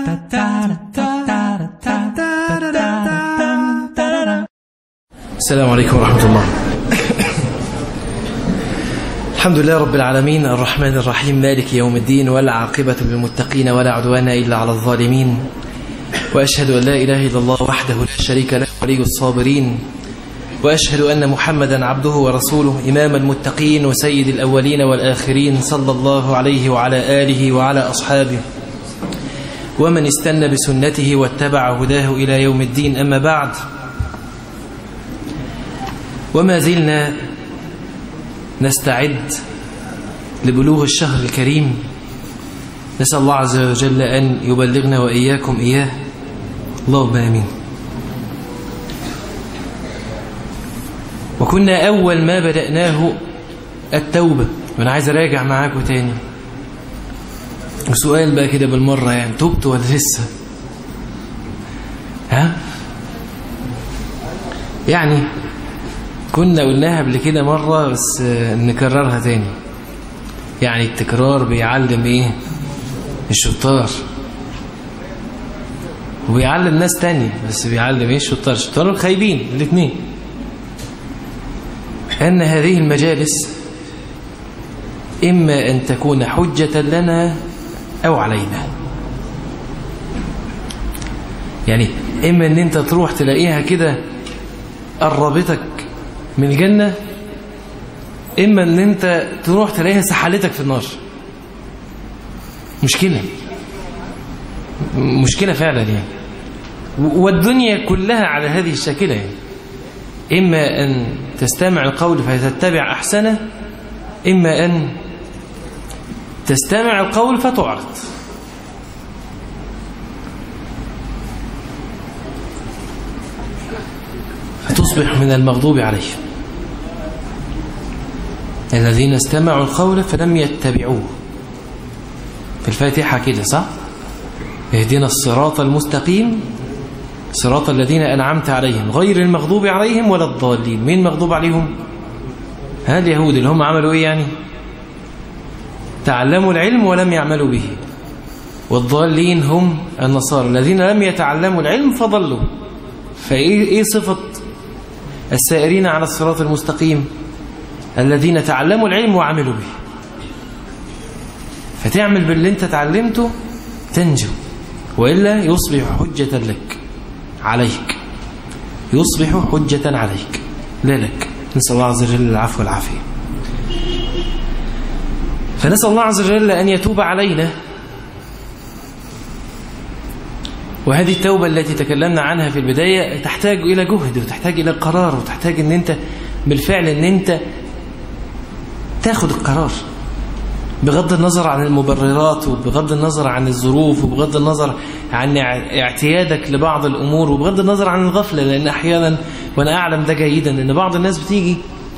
السلام عليكم ورحمة الله الحمد لله رب العالمين الرحمن الرحيم مالك يوم الدين والعاقبة للمتقين ولا عدوان إلا على الظالمين وأشهد أن لا إله إلا الله وحده لا شريك له ولي الصابرين وأشهد أن محمدا عبده ورسوله إمام المتقين وسيد الأولين والآخرين صلى الله عليه وعلى آله وعلى أصحابه ومن استنى بسنته واتبع هداه إلى يوم الدين أما بعد وما زلنا نستعد لبلوغ الشهر الكريم نسأل الله عز وجل أن يبلغنا وإياكم إياه اللهم آمين وكنا أول ما بدأناه التوبة وأنا عايز أراجع معاكم تاني وسؤال بقى كده بالمرة يعني تبت ولا لسه ها يعني كنا قلناها قبل كده مرة بس نكررها تاني يعني التكرار بيعلم ايه الشطار وبيعلم ناس تانية بس بيعلم ايه الشطار الشطار الخايبين الاثنين أن هذه المجالس إما أن تكون حجة لنا أو علينا يعني إما أن أنت تروح تلاقيها كده قربتك من الجنة إما أن أنت تروح تلاقيها سحلتك في النار مشكلة مشكلة فعلا يعني والدنيا كلها على هذه الشاكلة يعني إما أن تستمع القول فتتبع أحسنه إما أن تستمع القول فتعرض فتصبح من المغضوب عليهم الذين استمعوا القول فلم يتبعوه في الفاتحة كده صح اهدنا الصراط المستقيم صراط الذين أنعمت عليهم غير المغضوب عليهم ولا الضالين مين مغضوب عليهم ها اليهود اللي هم عملوا ايه يعني تعلموا العلم ولم يعملوا به والضالين هم النصارى الذين لم يتعلموا العلم فضلوا فايه ايه صفة السائرين على الصراط المستقيم الذين تعلموا العلم وعملوا به فتعمل باللي انت تعلمته تنجو وإلا يصبح حجة لك عليك يصبح حجة عليك لا لك نسأل الله عز وجل العفو والعافية فنسأل الله عز وجل أن يتوب علينا وهذه التوبة التي تكلمنا عنها في البداية تحتاج إلى جهد وتحتاج إلى قرار وتحتاج أن أنت بالفعل أن أنت تاخد القرار بغض النظر عن المبررات وبغض النظر عن الظروف وبغض النظر عن اعتيادك لبعض الأمور وبغض النظر عن الغفلة لأن أحيانا وأنا أعلم ده جيدا أن بعض الناس بتيجي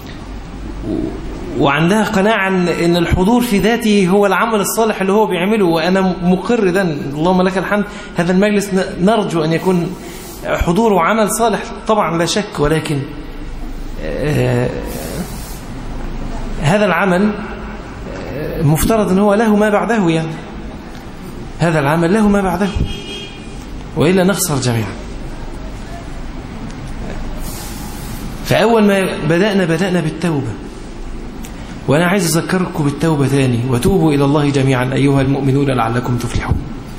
وعندها قناعة أن الحضور في ذاته هو العمل الصالح اللي هو بيعمله وأنا مقر ده اللهم لك الحمد هذا المجلس نرجو أن يكون حضوره عمل صالح طبعا لا شك ولكن هذا العمل مفترض ان هو له ما بعده يعني هذا العمل له ما بعده وإلا نخسر جميعا فأول ما بدأنا بدأنا بالتوبة وأنا عايز أذكركم بالتوبة ثاني وتوبوا إلى الله جميعا أيها المؤمنون لعلكم تفلحون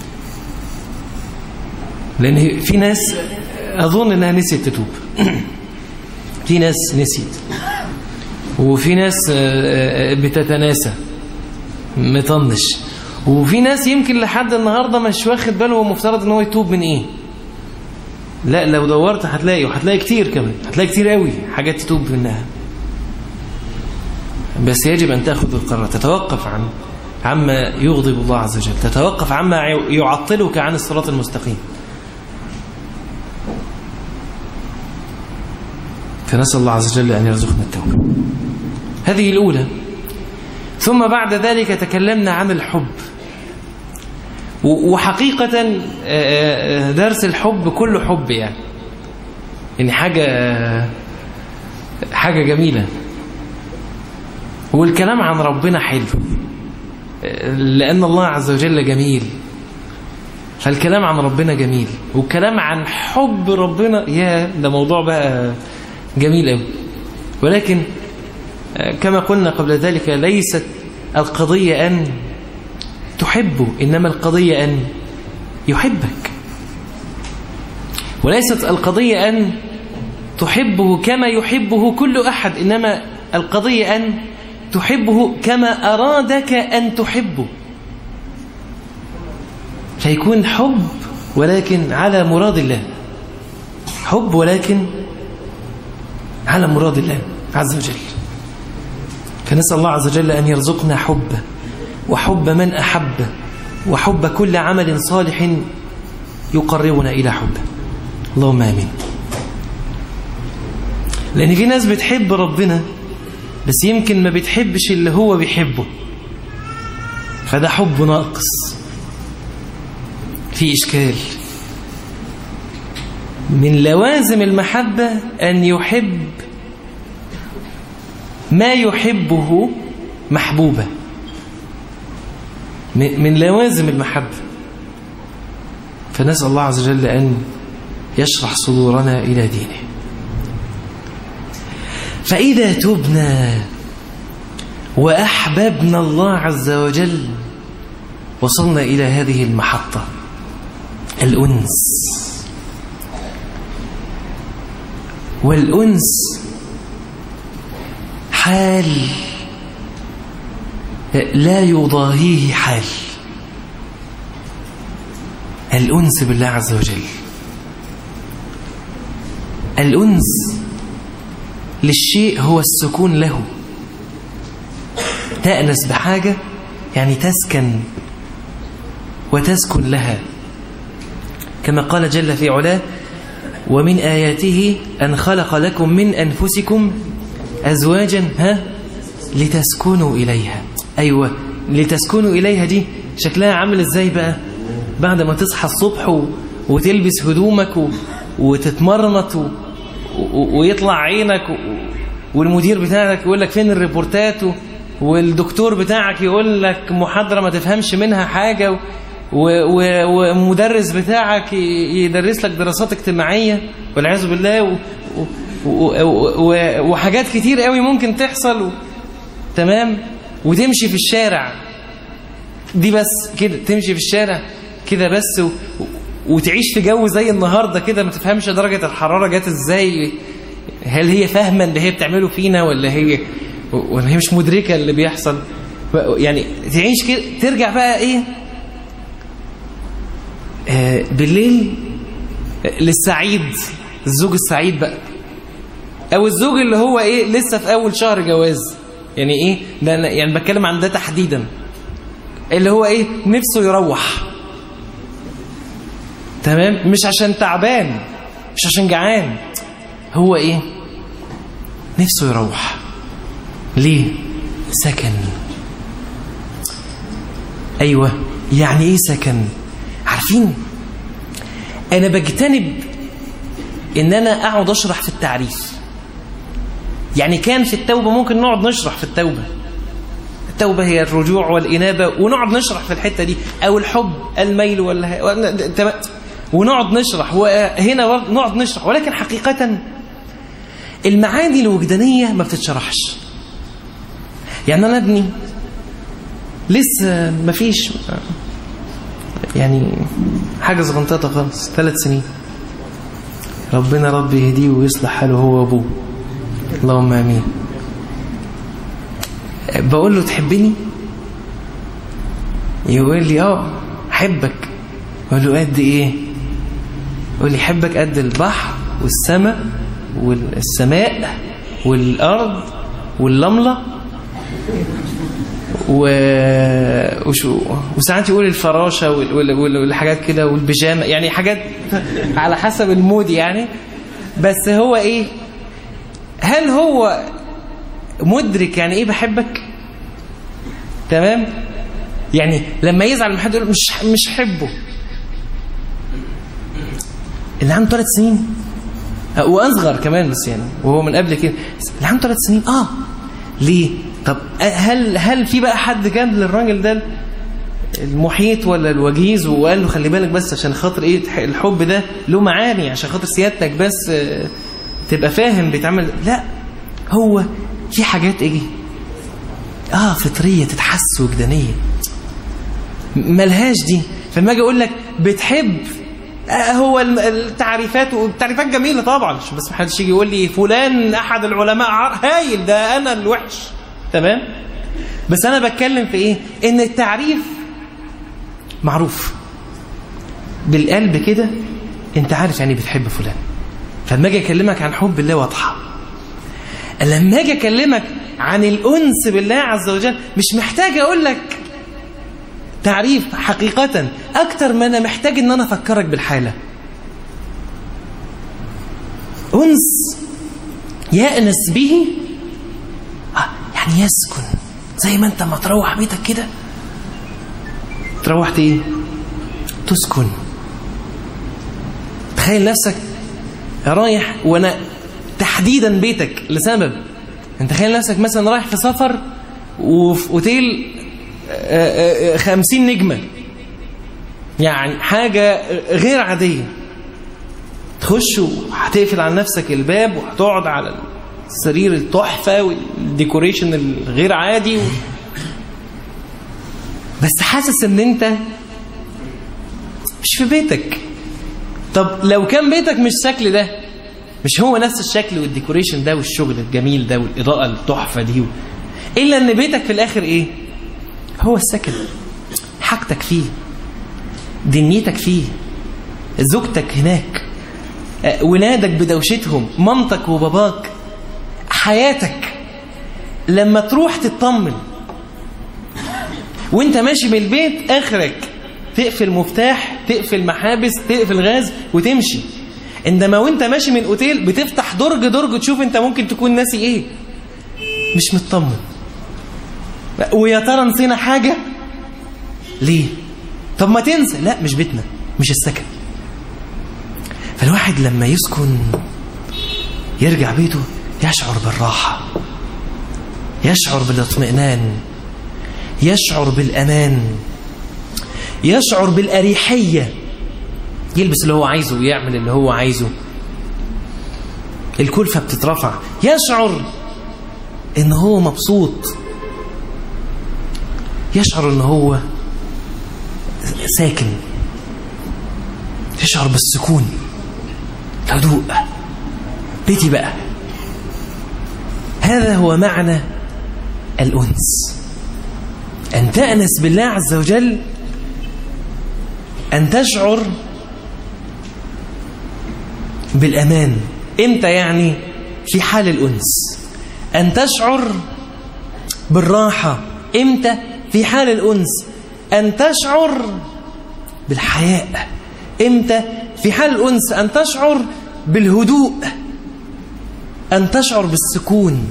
لأن في ناس أظن أنها نسيت تتوب في ناس نسيت وفي ناس بتتناسى مطنش وفي ناس يمكن لحد النهارده مش واخد باله هو مفترض ان هو يتوب من ايه لا لو دورت هتلاقي وهتلاقي كتير كمان هتلاقي كتير قوي حاجات تتوب منها بس يجب ان تاخذ القرار تتوقف عن عما يغضب الله عز وجل تتوقف عما يعطلك عن الصراط المستقيم فنسأل الله عز وجل أن يرزقنا التوبة هذه الأولى ثم بعد ذلك تكلمنا عن الحب وحقيقة درس الحب كله حب يعني يعني حاجة حاجة جميلة والكلام عن ربنا حلو لأن الله عز وجل جميل فالكلام عن ربنا جميل والكلام عن حب ربنا يا ده موضوع بقى جميل قوي ولكن كما قلنا قبل ذلك ليست القضية أن تحبه إنما القضية أن يحبك وليست القضية أن تحبه كما يحبه كل أحد إنما القضية أن تحبه كما أرادك أن تحبه فيكون حب ولكن على مراد الله حب ولكن على مراد الله عز وجل فنسأل الله عز وجل أن يرزقنا حبه وحب من أحبه وحب كل عمل صالح يقربنا إلى حبه اللهم آمين لأن في ناس بتحب ربنا بس يمكن ما بتحبش اللي هو بيحبه فده حب ناقص في إشكال من لوازم المحبة أن يحب ما يحبه محبوبة من لوازم المحبة فنسأل الله عز وجل أن يشرح صدورنا إلى دينه فإذا تبنا وأحببنا الله عز وجل وصلنا إلى هذه المحطة الأنس والأنس حال لا يضاهيه حال الأنس بالله عز وجل الأنس للشيء هو السكون له تأنس بحاجة يعني تسكن وتسكن لها كما قال جل في علاه ومن آياته أن خلق لكم من أنفسكم أزواجا ها لتسكنوا إليها أيوة لتسكنوا إليها دي شكلها عامل إزاي بقى بعد ما تصحى الصبح و... وتلبس هدومك و... وتتمرمط و... و... ويطلع عينك و... والمدير بتاعك يقول لك فين الريبورتات و... والدكتور بتاعك يقول لك محاضرة ما تفهمش منها حاجة و... و... ومدرس بتاعك يدرس لك دراسات اجتماعية والعياذ بالله و... و... و... وحاجات كتير قوي ممكن تحصل و... تمام وتمشي في الشارع دي بس كده تمشي في الشارع كده بس و... وتعيش في جو زي النهارده كده ما تفهمش درجة الحرارة جت ازاي هل هي فاهمة اللي هي بتعمله فينا ولا هي ولا هي مش مدركة اللي بيحصل يعني تعيش كده ترجع بقى ايه آه بالليل للسعيد الزوج السعيد بقى او الزوج اللي هو ايه لسه في اول شهر جواز يعني ايه ده يعني بتكلم عن ده تحديدا اللي هو ايه نفسه يروح تمام مش عشان تعبان مش عشان جعان هو ايه نفسه يروح ليه سكن ايوه يعني ايه سكن عارفين انا بجتنب ان انا اقعد اشرح في التعريف يعني كان في التوبه ممكن نقعد نشرح في التوبه التوبة هي الرجوع والإنابة ونقعد نشرح في الحتة دي أو الحب الميل ولا ونقعد نشرح وهنا نقعد نشرح ولكن حقيقة المعاني الوجدانية ما بتتشرحش يعني أنا ابني لسه ما فيش يعني حاجة صغنطاطة خالص ثلاث سنين ربنا ربي يهديه ويصلح حاله هو وابوه اللهم امين بقول له تحبني يقول لي اه احبك اقول له قد ايه يقول لي احبك قد البحر والسماء والسماء والارض واللمله و... وشو... وساعات يقول الفراشه وال... وال... والحاجات كده والبيجامه يعني حاجات على حسب المود يعني بس هو ايه هل هو مدرك يعني ايه بحبك تمام يعني لما يزعل من حد يقول مش مش حبه اللي عنده ثلاث سنين واصغر كمان بس يعني وهو من قبل كده اللي عنده ثلاث سنين اه ليه طب هل هل في بقى حد كان للراجل ده المحيط ولا الوجيز وقال له خلي بالك بس عشان خاطر ايه الحب ده له معاني عشان خاطر سيادتك بس آه، تبقى فاهم بيتعمل لا هو في حاجات ايه اه فطريه تتحس وجدانيه ملهاش دي فلما اجي اقول لك بتحب آه هو الم- التعريفات والتعريفات جميله طبعا عشان بس ما حدش يجي يقول لي فلان احد العلماء عار- هايل ده انا الوحش تمام بس انا بتكلم في ايه ان التعريف معروف بالقلب كده انت عارف يعني بتحب فلان فلما اجي اكلمك عن حب الله واضحه لما اجي اكلمك عن الانس بالله عز وجل مش محتاج اقول لك تعريف حقيقة أكتر ما أنا محتاج إن أنا أفكرك بالحالة أنس يأنس به آه، يعني يسكن زي ما أنت ما تروح بيتك كده تروحت إيه تسكن تخيل نفسك رايح وأنا تحديدا بيتك لسبب انت تخيل نفسك مثلا رايح في سفر وفي اوتيل آه، آه، خمسين نجمة يعني حاجة غير عادية تخش وهتقفل على نفسك الباب وهتقعد على السرير التحفة والديكوريشن الغير عادي و... بس حاسس ان انت مش في بيتك طب لو كان بيتك مش الشكل ده مش هو نفس الشكل والديكوريشن ده والشغل الجميل ده والإضاءة التحفة دي و... إلا ان بيتك في الآخر إيه هو السكن حاجتك فيه دنيتك فيه زوجتك هناك آه، ولادك بدوشتهم مامتك وباباك حياتك لما تروح تطمن وانت ماشي من البيت اخرك تقفل مفتاح تقفل محابس تقفل غاز وتمشي عندما وانت ماشي من اوتيل بتفتح درج درج تشوف انت ممكن تكون ناسي ايه مش مطمن ويا ترى نسينا حاجة ليه طب ما تنسى لا مش بيتنا مش السكن فالواحد لما يسكن يرجع بيته يشعر بالراحة يشعر بالاطمئنان يشعر بالأمان يشعر بالأريحية يلبس اللي هو عايزه ويعمل اللي هو عايزه الكلفة بتترفع يشعر ان هو مبسوط يشعر ان هو ساكن يشعر بالسكون الهدوء بيتي بقى هذا هو معنى الأنس أن تأنس بالله عز وجل أن تشعر بالأمان إمتى يعني في حال الأنس أن تشعر بالراحة إمتى في حال الأنس أن تشعر بالحياء إمتى في حال الأنس أن تشعر بالهدوء أن تشعر بالسكون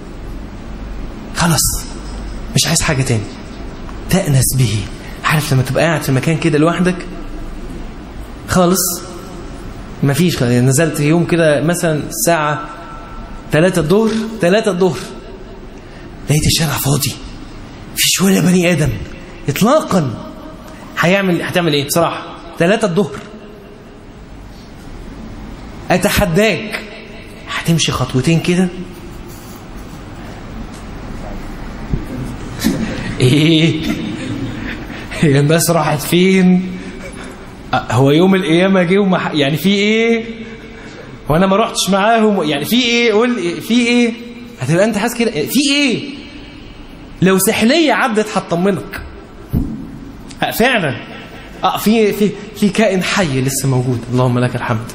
خلاص مش عايز حاجة تاني تأنس به عارف لما تبقى قاعد في مكان كده لوحدك خالص مفيش خالص. نزلت يوم كده مثلا الساعة 3 الظهر 3 الظهر لقيت الشارع فاضي مفيش ولا بني آدم إطلاقا هيعمل هتعمل إيه بصراحة 3 الظهر أتحداك هتمشي خطوتين كده ايه هي الناس راحت فين أه، هو يوم القيامه جه وما ح- يعني في ايه وانا ما رحتش معاهم يعني في ايه قول لي، في ايه هتبقى انت حاسس كده في ايه لو سحليه عدت هتطمنك أه، فعلا اه في في في كائن حي لسه موجود اللهم لك الحمد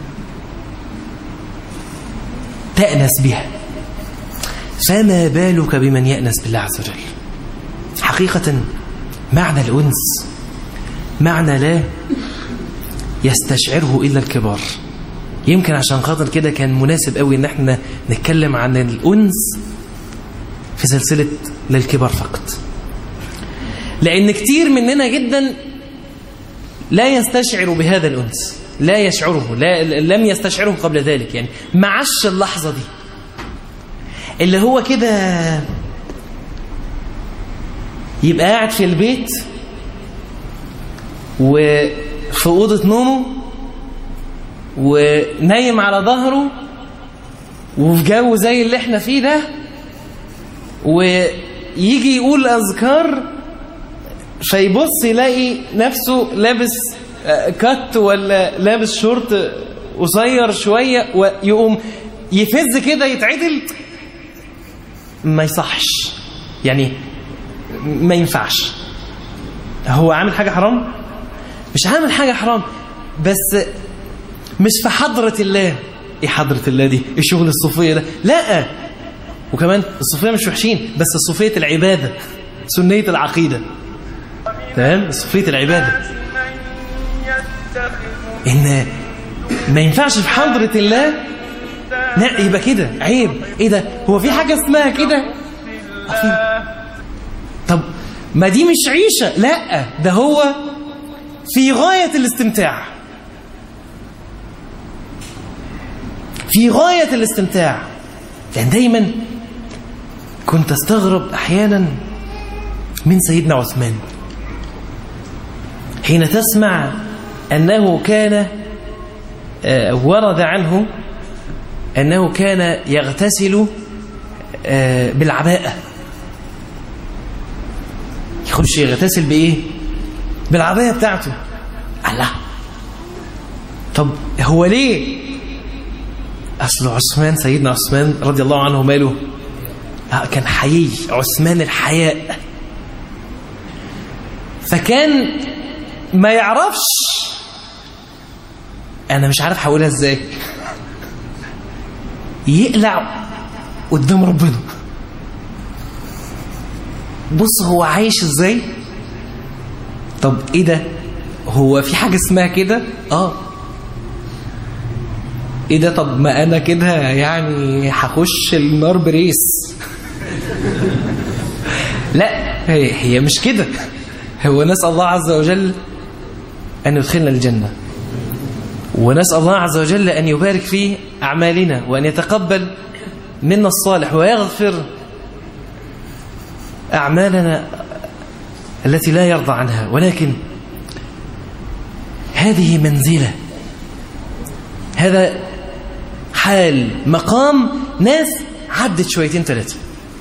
تأنس بها فما بالك بمن يأنس بالله عز وجل حقيقة معنى الأنس معنى لا يستشعره إلا الكبار يمكن عشان خاطر كده كان مناسب قوي ان احنا نتكلم عن الأنس في سلسلة للكبار فقط لأن كتير مننا جدا لا يستشعر بهذا الأنس لا يشعره لا لم يستشعره قبل ذلك يعني معش اللحظة دي اللي هو كده يبقى قاعد في البيت وفي أوضة نومه ونايم على ظهره وفي جو زي اللي احنا فيه ده ويجي يقول أذكار فيبص يلاقي نفسه لابس كت ولا لابس شورت قصير شوية ويقوم يفز كده يتعدل ما يصحش يعني ما ينفعش هو عامل حاجة حرام مش عامل حاجة حرام بس مش في حضرة الله ايه حضرة الله دي ايه شغل الصوفية ده لا وكمان الصوفية مش وحشين بس صوفية العبادة سنية العقيدة تمام صوفية العبادة ان ما ينفعش في حضرة الله لا يبقى كده عيب ايه ده هو في حاجة اسمها كده طب ما دي مش عيشة لا ده هو في غاية الاستمتاع في غاية الاستمتاع يعني دايما كنت استغرب احيانا من سيدنا عثمان حين تسمع أنه كان ورد عنه أنه كان يغتسل بالعباءة يخش يغتسل بإيه بالعباية بتاعته الله طب هو ليه أصل عثمان سيدنا عثمان رضي الله عنه ماله كان حيي عثمان الحياء فكان ما يعرفش انا مش عارف هقولها ازاي يقلع قدام ربنا بص هو عايش ازاي طب ايه ده هو في حاجه اسمها كده اه ايه ده طب ما انا كده يعني هخش النار بريس لا هي, هي مش كده هو نسال الله عز وجل أن يدخلنا الجنة ونسأل الله عز وجل أن يبارك في أعمالنا وأن يتقبل منا الصالح ويغفر أعمالنا التي لا يرضى عنها ولكن هذه منزلة هذا حال مقام ناس عدت شويتين ثلاثة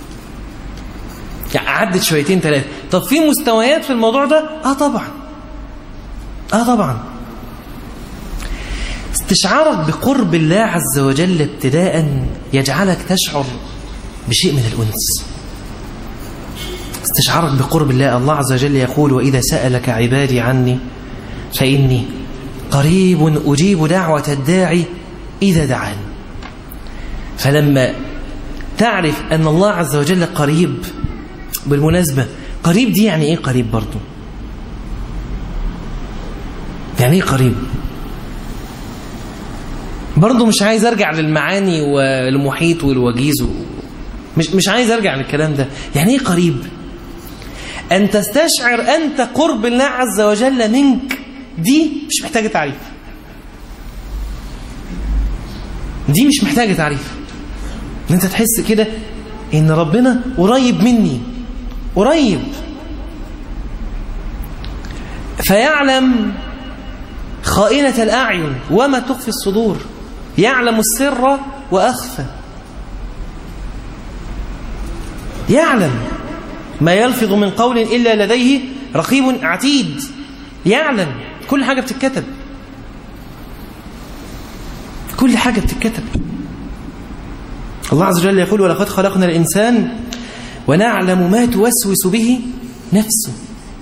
يعني عدت شويتين ثلاثة طب في مستويات في الموضوع ده؟ آه طبعا آه طبعا استشعارك بقرب الله عز وجل ابتداء يجعلك تشعر بشيء من الأنس استشعارك بقرب الله الله عز وجل يقول وإذا سألك عبادي عني فإني قريب أجيب دعوة الداعي إذا دعان فلما تعرف أن الله عز وجل قريب بالمناسبة قريب دي يعني إيه قريب برضو يعني إيه قريب برضو مش عايز أرجع للمعاني والمحيط والوجيز و... مش, مش عايز أرجع للكلام ده يعني إيه قريب أن تستشعر أنت قرب الله عز وجل منك دي مش محتاجة تعريف دي مش محتاجة تعريف ان انت تحس كده ان ربنا قريب مني قريب فيعلم خائنة الأعين وما تخفي الصدور يعلم السر وأخفى يعلم ما يلفظ من قول إلا لديه رقيب عتيد يعلم كل حاجة بتتكتب كل حاجة بتتكتب الله عز وجل يقول ولقد خلقنا الإنسان ونعلم ما توسوس به نفسه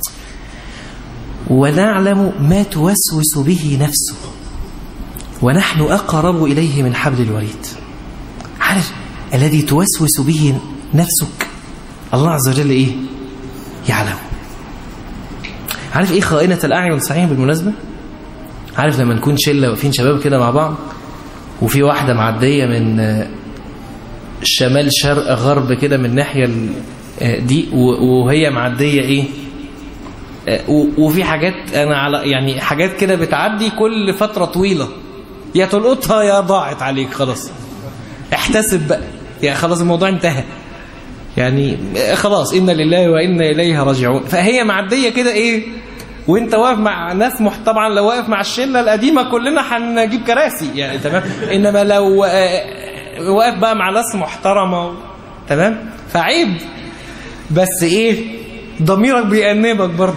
ونعلم ما توسوس به نفسه ونحن أقرب إليه من حبل الوريد عارف الذي توسوس به نفسك الله عز وجل إيه يعلم عارف إيه خائنة الأعين صحيح بالمناسبة عارف لما نكون شلة واقفين شباب كده مع بعض وفي واحدة معدية من شمال شرق غرب كده من الناحية دي وهي معدية ايه وفي حاجات انا على يعني حاجات كده بتعدي كل فترة طويلة يا تلقطها يا ضاعت عليك خلاص احتسب بقى يعني خلاص الموضوع انتهى يعني خلاص إنا لله وإنا إليه راجعون فهي معدية كده إيه وانت واقف مع ناس مح... طبعا لو واقف مع الشله القديمه كلنا هنجيب كراسي يعني تمام انما لو آه، واقف بقى مع ناس محترمه تمام فعيب بس ايه ضميرك بيأنبك برضه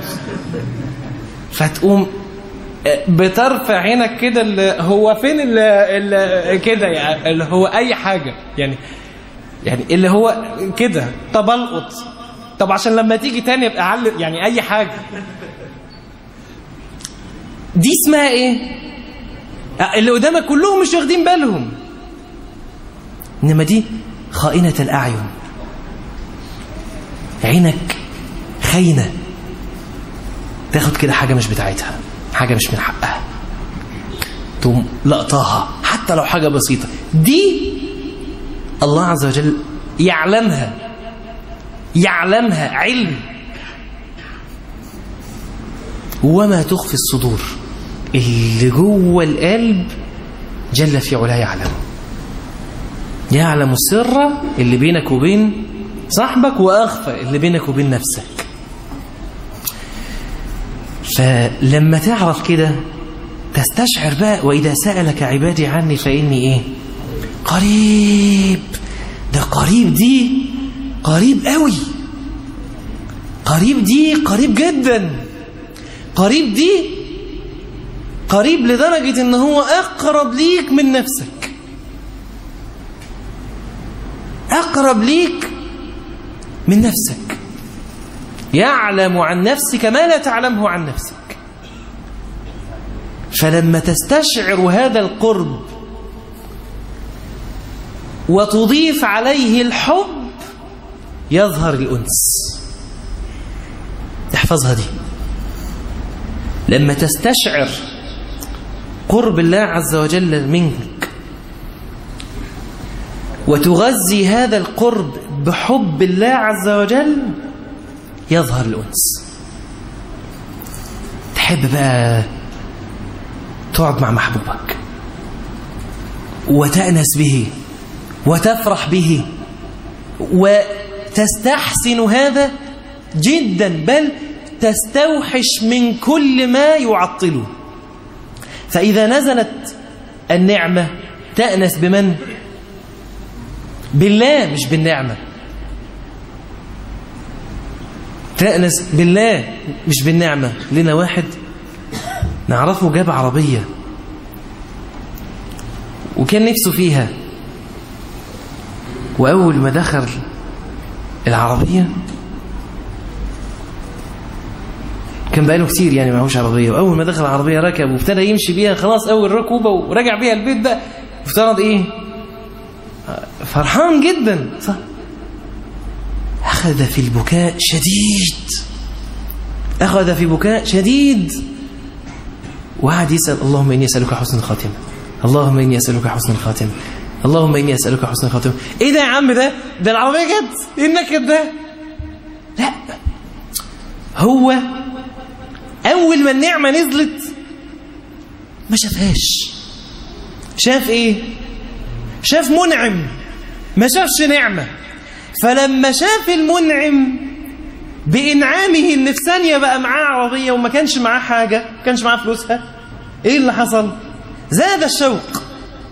فتقوم آه، بترفع عينك كده اللي هو فين اللي, اللي كده يعني اللي هو اي حاجه يعني يعني اللي هو كده طب القط طب عشان لما تيجي تاني يبقى علم يعني اي حاجه دي اسمها ايه آه، اللي قدامك كلهم مش واخدين بالهم انما دي خائنه الاعين عينك خاينه تاخد كده حاجه مش بتاعتها حاجه مش من حقها تقوم لقطاها حتى لو حاجه بسيطه دي الله عز وجل يعلمها يعلمها علم وما تخفي الصدور اللي جوه القلب جل في علاه يعلمه يعلم السر اللي بينك وبين صاحبك وأخفى اللي بينك وبين نفسك فلما تعرف كده تستشعر بقى وإذا سألك عبادي عني فإني إيه قريب ده قريب دي قريب قوي قريب دي قريب جدا قريب دي قريب لدرجة ان هو اقرب ليك من نفسك اقرب ليك من نفسك يعلم عن نفسك ما لا تعلمه عن نفسك فلما تستشعر هذا القرب وتضيف عليه الحب يظهر الأنس احفظها دي لما تستشعر قرب الله عز وجل منك وتغذي هذا القرب بحب الله عز وجل يظهر الأنس تحب بقى تقعد مع محبوبك وتأنس به وتفرح به وتستحسن هذا جدا بل تستوحش من كل ما يعطله فإذا نزلت النعمة تأنس بمن؟ بالله مش بالنعمة تأنس بالله مش بالنعمة لنا واحد نعرفه جاب عربية وكان نفسه فيها وأول ما دخل العربية كان بقاله كتير يعني معهوش عربية وأول ما دخل العربية ركب وابتدى يمشي بيها خلاص أول ركوبة ورجع بيها البيت بقى افترض إيه فرحان جدا صح أخذ في البكاء شديد أخذ في بكاء شديد وقعد يسأل اللهم إني أسألك حسن الخاتمة اللهم إني أسألك حسن الخاتمة اللهم إني أسألك حسن الخاتمة إيه ده يا عم ده ده العربية جت إيه النكد ده لا هو أول ما النعمة نزلت ما شافهاش شاف إيه شاف منعم ما شافش نعمة فلما شاف المنعم بإنعامه إن في ثانية بقى معاه عربية وما كانش معاه حاجة ما كانش معاه فلوسها إيه اللي حصل زاد الشوق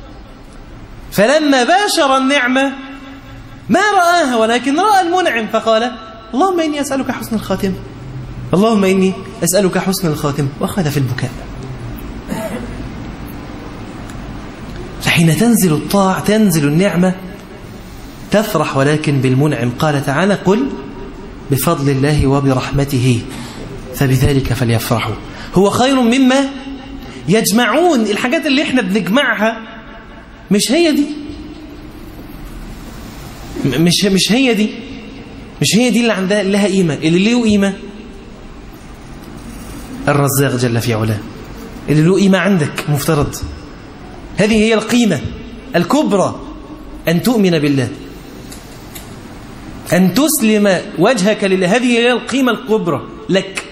فلما باشر النعمة ما رآها ولكن رأى المنعم فقال اللهم إني أسألك حسن الخاتمة اللهم إني أسألك حسن الخاتمة وأخذ في البكاء فحين تنزل الطاعة تنزل النعمة تفرح ولكن بالمنعم قال تعالى قل بفضل الله وبرحمته فبذلك فليفرحوا هو خير مما يجمعون الحاجات اللي احنا بنجمعها مش هي دي مش مش هي دي مش هي دي اللي عندها لها قيمة اللي له قيمة الرزاق جل في علاه اللي له قيمة عندك مفترض هذه هي القيمة الكبرى أن تؤمن بالله أن تسلم وجهك لله هذه هي القيمة الكبرى لك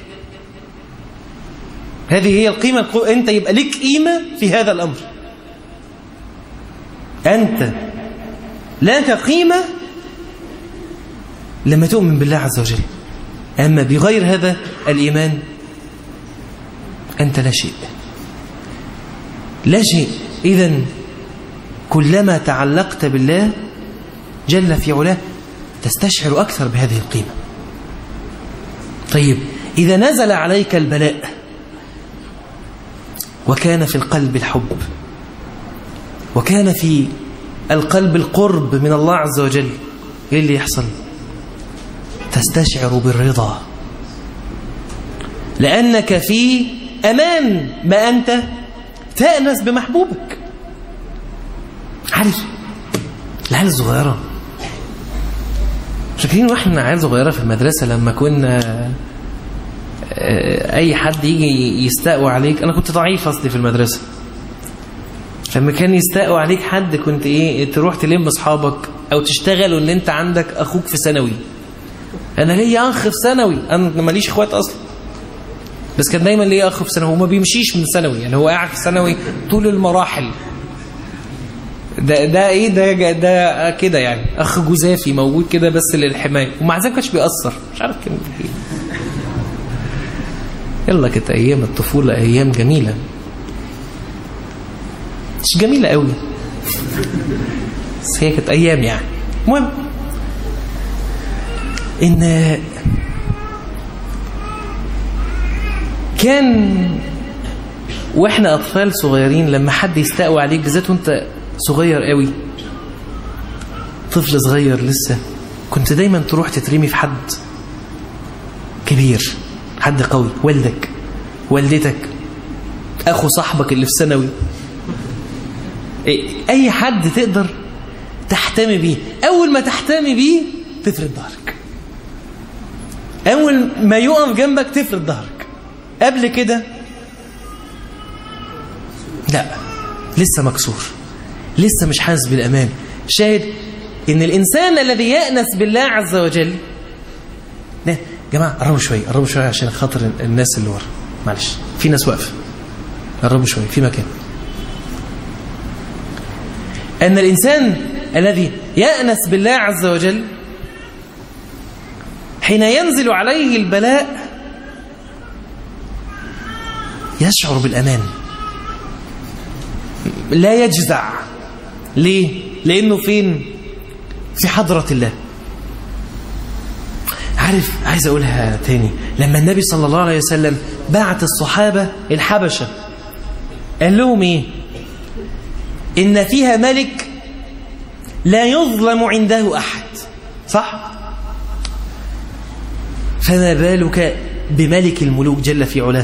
هذه هي القيمة الكبرى أنت يبقى لك قيمة في هذا الأمر أنت لك قيمة لما تؤمن بالله عز وجل أما بغير هذا الإيمان أنت لا شيء لا شيء إذا كلما تعلقت بالله جل في علاه تستشعر أكثر بهذه القيمة طيب إذا نزل عليك البلاء وكان في القلب الحب وكان في القلب القرب من الله عز وجل ايه اللي يحصل تستشعر بالرضا لأنك في أمان ما أنت تأنس بمحبوبك عارف العيال الصغيرة فاكرين واحنا عيال صغيرة في المدرسة لما كنا أي حد يجي يستقوى عليك أنا كنت ضعيف أصلي في المدرسة لما كان يستقوى عليك حد كنت إيه تروح تلم أصحابك أو تشتغل وإن أنت عندك أخوك في ثانوي أنا ليا أخ في ثانوي أنا ماليش إخوات أصلا بس كان دايما ليا أخ في ثانوي وما بيمشيش من ثانوي يعني هو قاعد في ثانوي طول المراحل ده ده ايه ده ده كده يعني اخ جزافي موجود كده بس للحمايه ومع ذلك كانش بيأثر مش عارف كان ايه يلا كانت ايام الطفوله ايام جميله مش جميله قوي بس هي كانت ايام يعني المهم ان كان واحنا اطفال صغيرين لما حد يستقوى عليك بالذات وانت صغير قوي طفل صغير لسه كنت دايما تروح تترمي في حد كبير حد قوي والدك والدتك اخو صاحبك اللي في ثانوي اي حد تقدر تحتمي بيه اول ما تحتمي بيه تفرد ظهرك اول ما يقف جنبك تفرد ظهرك قبل كده لا لسه مكسور لسه مش حاسس بالامان شاهد ان الانسان الذي يأنس بالله عز وجل ده جماعه قربوا شويه قربوا شويه عشان خاطر الناس اللي ورا معلش في ناس واقفه قربوا شويه في مكان ان الانسان الذي يأنس بالله عز وجل حين ينزل عليه البلاء يشعر بالامان لا يجزع ليه لانه فين في حضرة الله عارف عايز اقولها تاني لما النبي صلى الله عليه وسلم بعت الصحابة الحبشة قال لهم ايه ان فيها ملك لا يظلم عنده احد صح فما بالك بملك الملوك جل في علاه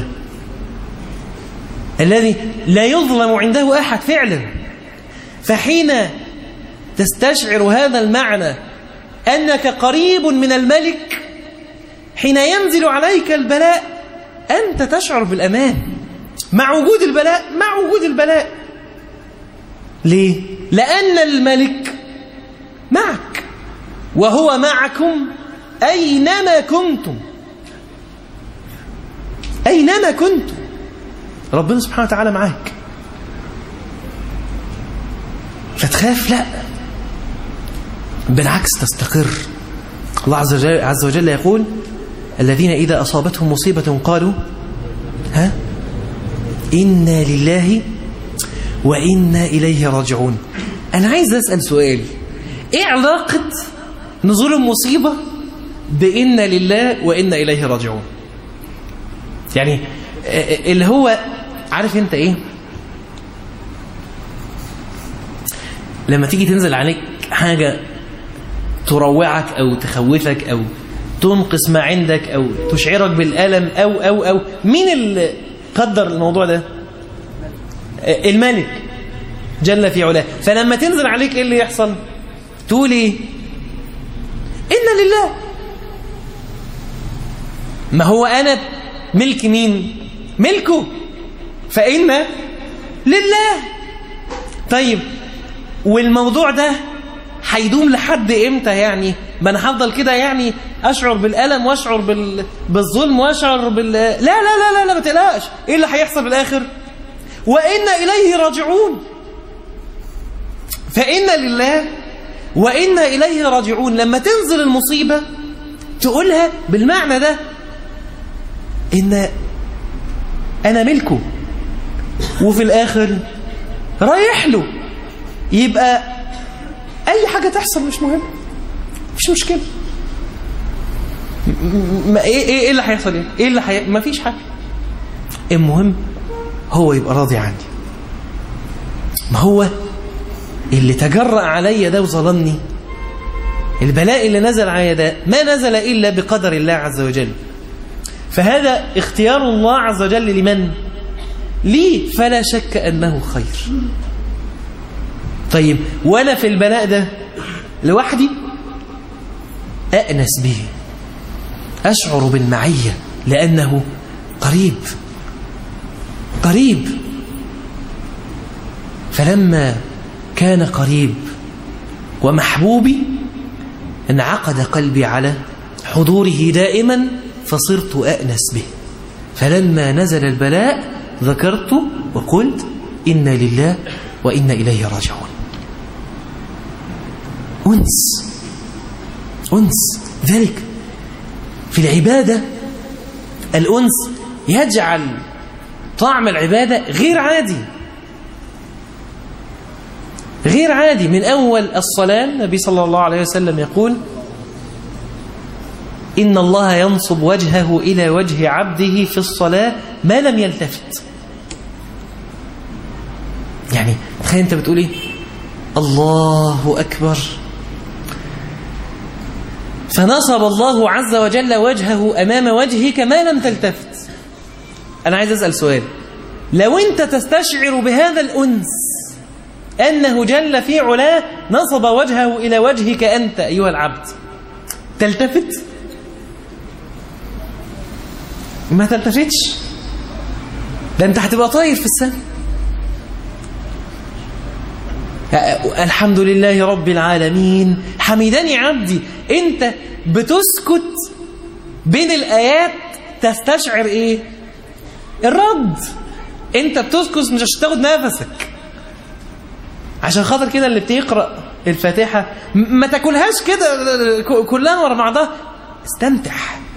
الذي لا يظلم عنده احد فعلا فحين تستشعر هذا المعنى أنك قريب من الملك حين ينزل عليك البلاء أنت تشعر بالأمان مع وجود البلاء مع وجود البلاء ليه؟ لأن الملك معك وهو معكم أينما كنتم أينما كنتم ربنا سبحانه وتعالى معاك فتخاف لا بالعكس تستقر الله عز وجل, عز وجل يقول الذين إذا أصابتهم مصيبة قالوا ها إنا لله وإنا إليه راجعون أنا عايز أسأل سؤال إيه علاقة نزول المصيبة بإنا لله وإنا إليه راجعون يعني اللي هو عارف انت ايه لما تيجي تنزل عليك حاجة تروعك أو تخوفك أو تنقص ما عندك أو تشعرك بالألم أو أو أو مين اللي قدر الموضوع ده الملك جل في علاه فلما تنزل عليك إيه اللي يحصل تقول إيه إن لله ما هو أنا ملك مين ملكه فإن لله طيب والموضوع ده هيدوم لحد امتى يعني ما انا هفضل كده يعني اشعر بالالم واشعر بال... بالظلم واشعر بال لا لا لا لا لا ما تقلقش ايه اللي هيحصل في الاخر وان اليه راجعون فان لله وان اليه راجعون لما تنزل المصيبه تقولها بالمعنى ده ان أنا ملكه وفي الآخر رايح له يبقى أي حاجة تحصل مش مهم مش مشكلة ما ايه ايه ايه اللي هيحصل ايه ايه اللي حي... ما فيش حاجه المهم هو يبقى راضي عني ما هو اللي تجرأ عليا ده وظلمني البلاء اللي نزل عليا ده ما نزل إلا بقدر الله عز وجل فهذا اختيار الله عز وجل لمن؟ لي فلا شك أنه خير طيب وأنا في البلاء ده لوحدي أأنس به أشعر بالمعية لأنه قريب قريب فلما كان قريب ومحبوبي انعقد قلبي على حضوره دائما فصرت أأنس به فلما نزل البلاء ذكرت وقلت إنا لله وإنا إليه راجعون أنس أنس ذلك في العبادة الأنس يجعل طعم العبادة غير عادي غير عادي من أول الصلاة النبي صلى الله عليه وسلم يقول إن الله ينصب وجهه إلى وجه عبده في الصلاة ما لم يلتفت يعني تخيل أنت بتقول إيه الله أكبر فنصب الله عز وجل وجهه أمام وجهك ما لم تلتفت أنا عايز أسأل سؤال لو أنت تستشعر بهذا الأنس أنه جل في علاه نصب وجهه إلى وجهك أنت أيها العبد تلتفت ما تلتفتش ده أنت هتبقى طاير في السماء الحمد لله رب العالمين حمدني عبدي انت بتسكت بين الآيات تستشعر ايه الرد انت بتسكت مش عشان تاخد نفسك عشان خاطر كده اللي بتقرأ الفاتحة ما تاكلهاش كده كلها ورا بعضها استمتع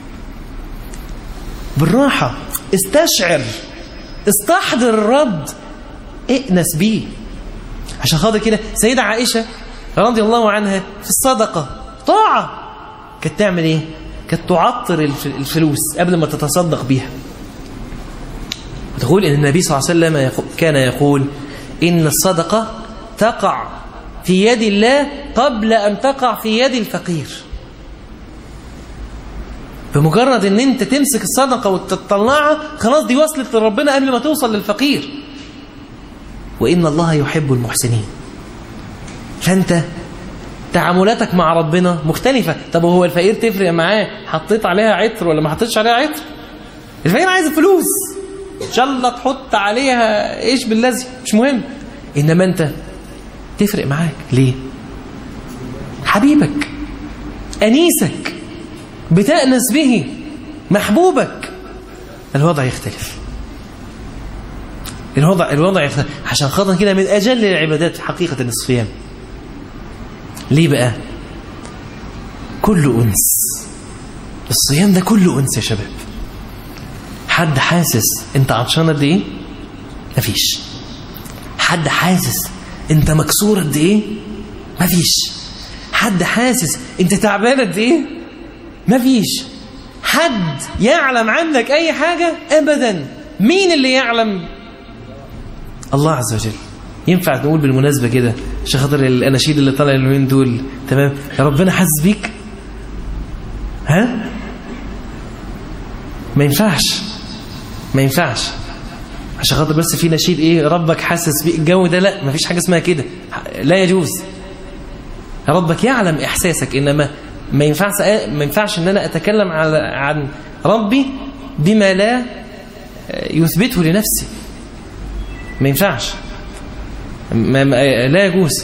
بالراحة استشعر استحضر الرد ائنس بيه عشان خاطر كده سيدة عائشة رضي الله عنها في الصدقة طاعة كانت تعمل ايه كانت تعطر الفلوس قبل ما تتصدق بيها تقول ان النبي صلى الله عليه وسلم كان يقول ان الصدقة تقع في يد الله قبل ان تقع في يد الفقير بمجرد ان انت تمسك الصدقة وتطلعها خلاص دي وصلت لربنا قبل ما توصل للفقير وإن الله يحب المحسنين فأنت تعاملاتك مع ربنا مختلفة طب هو الفقير تفرق معاه حطيت عليها عطر ولا ما حطيتش عليها عطر الفقير عايز فلوس ان شاء الله تحط عليها ايش بالذي مش مهم انما انت تفرق معاك ليه حبيبك انيسك بتأنس به محبوبك الوضع يختلف الوضع الوضع يختلف عشان خاطر كده من اجل العبادات حقيقه الصيام ليه بقى كل انس الصيام ده كله انس يا شباب حد حاسس انت عطشان قد ايه مفيش حد حاسس انت مكسور قد ايه مفيش حد حاسس انت تعبان قد ايه مفيش حد يعلم عنك اي حاجه ابدا مين اللي يعلم الله عز وجل ينفع نقول بالمناسبة كده عشان خاطر الأناشيد اللي طالع اليومين دول تمام يا ربنا حاسس بيك ها ما ينفعش ما ينفعش عشان خاطر بس في نشيد ايه ربك حاسس بيك الجو ده لا ما فيش حاجة اسمها كده لا يجوز ربك يعلم إحساسك إنما ما ينفعش ما ينفعش إن أنا أتكلم على عن ربي بما لا يثبته لنفسي ما ينفعش ما ما لا يجوز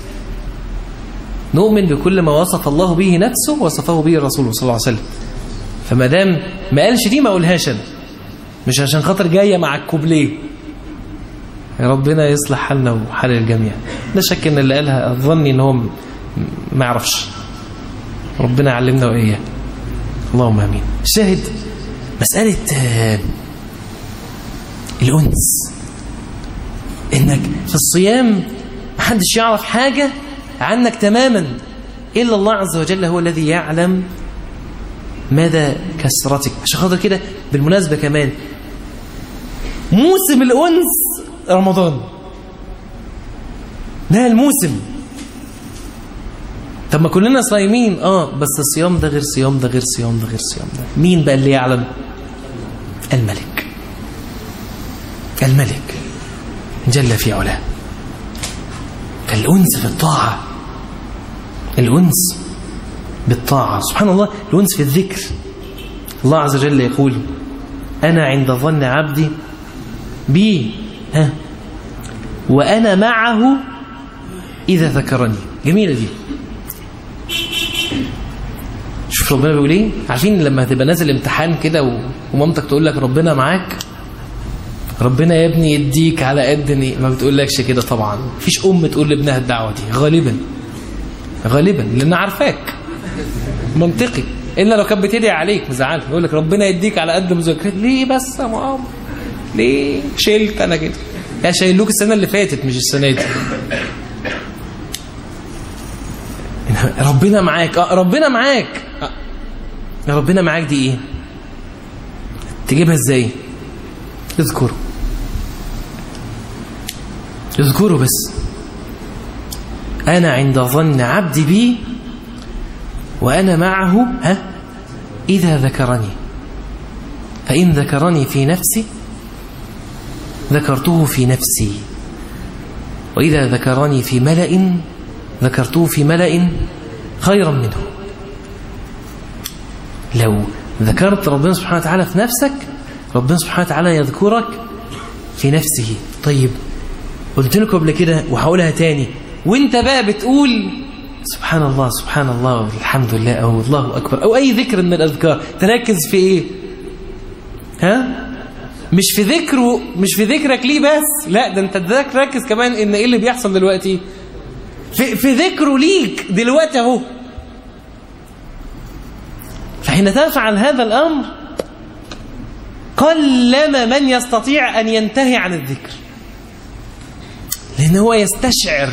نؤمن بكل ما وصف الله به نفسه وصفه به الرسول صلى الله عليه وسلم فما دام ما قالش دي ما اقولهاش انا مش عشان خاطر جايه مع الكوبليه يا ربنا يصلح حالنا وحال الجميع لا شك ان اللي قالها اظني ان هو ما يعرفش ربنا يعلمنا واياه اللهم امين شاهد مساله الأنس إنك في الصيام محدش يعرف حاجة عنك تماما إلا الله عز وجل هو الذي يعلم مدى كسرتك عشان خاطر كده بالمناسبة كمان موسم الأنس رمضان ده الموسم طب ما كلنا صايمين اه بس الصيام ده غير صيام ده غير صيام ده غير صيام ده مين بقى اللي يعلم الملك الملك جل في علاه الأنس في الطاعة الأنس بالطاعة سبحان الله الأنس في الذكر الله عز وجل يقول أنا عند ظن عبدي بي ها وأنا معه إذا ذكرني جميلة دي شوف ربنا بيقول ايه عارفين لما هتبقى نازل امتحان كده و... ومامتك تقول لك ربنا معاك ربنا يا ابني يديك على قد ما بتقولكش كده طبعا مفيش ام تقول لابنها الدعوه دي غالبا غالبا لان عارفاك منطقي الا لو كانت بتدعي عليك مزعلك يقول لك ربنا يديك على قد مذاكرتك ليه بس يا ماما ليه شلت انا كده يا شايلوك السنه اللي فاتت مش السنه دي ربنا معاك اه ربنا معاك آه. ربنا معاك دي ايه تجيبها ازاي اذكره اذكره بس انا عند ظن عبدي بي وانا معه ها اذا ذكرني فان ذكرني في نفسي ذكرته في نفسي واذا ذكرني في ملأ ذكرته في ملأ خيرا منه لو ذكرت ربنا سبحانه وتعالى في نفسك ربنا سبحانه وتعالى يذكرك في نفسه طيب قلت لكم قبل كده وهقولها تاني وانت بقى بتقول سبحان الله سبحان الله والحمد لله او الله اكبر او اي ذكر من الاذكار تركز في ايه ها مش في ذكره مش في ذكرك ليه بس لا ده انت تركز كمان ان ايه اللي بيحصل دلوقتي في, في ذكره ليك دلوقتي اهو فحين تفعل هذا الامر قلما من يستطيع ان ينتهي عن الذكر لان هو يستشعر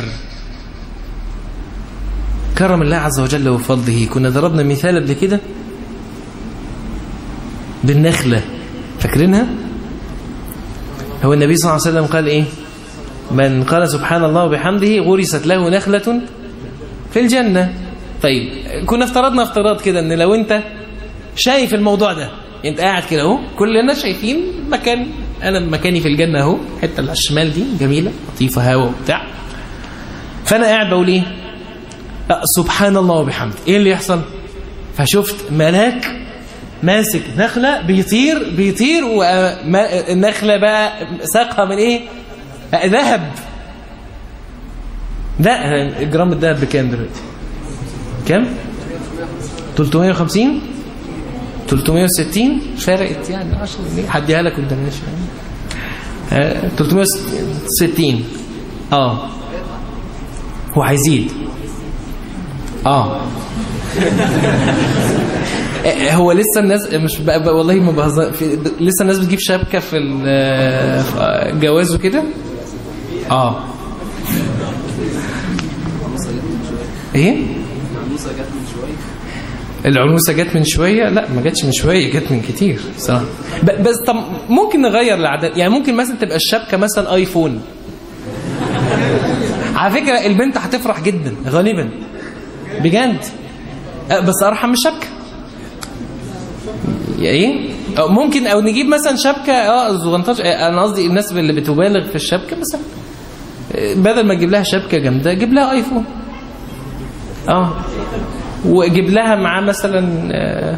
كرم الله عز وجل وفضله كنا ضربنا مثال قبل كده بالنخله فاكرينها هو النبي صلى الله عليه وسلم قال ايه من قال سبحان الله وبحمده غرست له نخلة في الجنة طيب كنا افترضنا افتراض كده ان لو انت شايف الموضوع ده انت قاعد كده اهو كلنا شايفين مكان انا مكاني في الجنة اهو الحته اللي على الشمال دي جميلة لطيفة هوا وبتاع فانا قاعد بقول ايه سبحان الله وبحمده ايه اللي يحصل فشفت ملاك ماسك نخلة بيطير بيطير والنخلة بقى ساقها من ايه ذهب ده جرام الذهب بكام دلوقتي كام 350 360 فرقت يعني 10 جنيه هديها لك قدام ماشي 360 اه هو هيزيد اه هو لسه الناس مش بقى والله ما بهزر لسه الناس بتجيب شبكه في الجواز وكده اه ايه العنوسه جت من شويه لا ما جاتش من شويه جت من كتير صراحه بس طب ممكن نغير العدد يعني ممكن مثلا تبقى الشبكه مثلا ايفون على فكره البنت هتفرح جدا غالبا بجد بس ارحم من الشبكه ايه ممكن او نجيب مثلا شبكه اه زغنطاش انا قصدي الناس اللي بتبالغ في الشبكه مثلا بدل ما تجيب لها شبكه جامده جيب لها ايفون اه وجيب لها معاه مثلا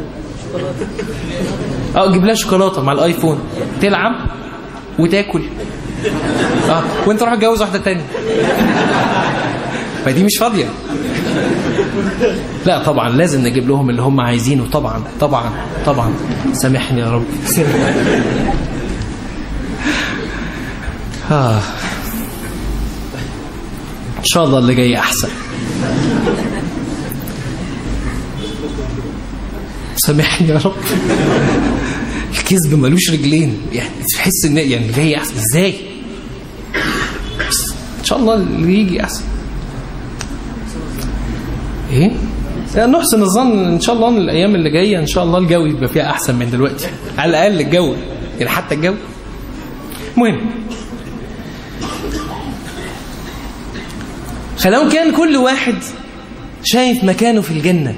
اه جيب لها شوكولاته مع الايفون تلعب وتاكل اه وانت روح اتجوز واحده ثانيه فدي مش فاضيه لا طبعا لازم نجيب لهم اللي هم عايزينه طبعا طبعا طبعا سامحني يا رب آه. ان شاء الله اللي جاي احسن سامحني يا رب الكذب ملوش رجلين يعني تحس ان يعني جاي احسن ازاي ان شاء الله اللي يجي احسن ايه يعني نحسن الظن ان شاء الله ان الايام اللي جايه ان شاء الله الجو يبقى فيها احسن من دلوقتي على الاقل الجو يعني حتى الجو مهم فلو كان كل واحد شايف مكانه في الجنة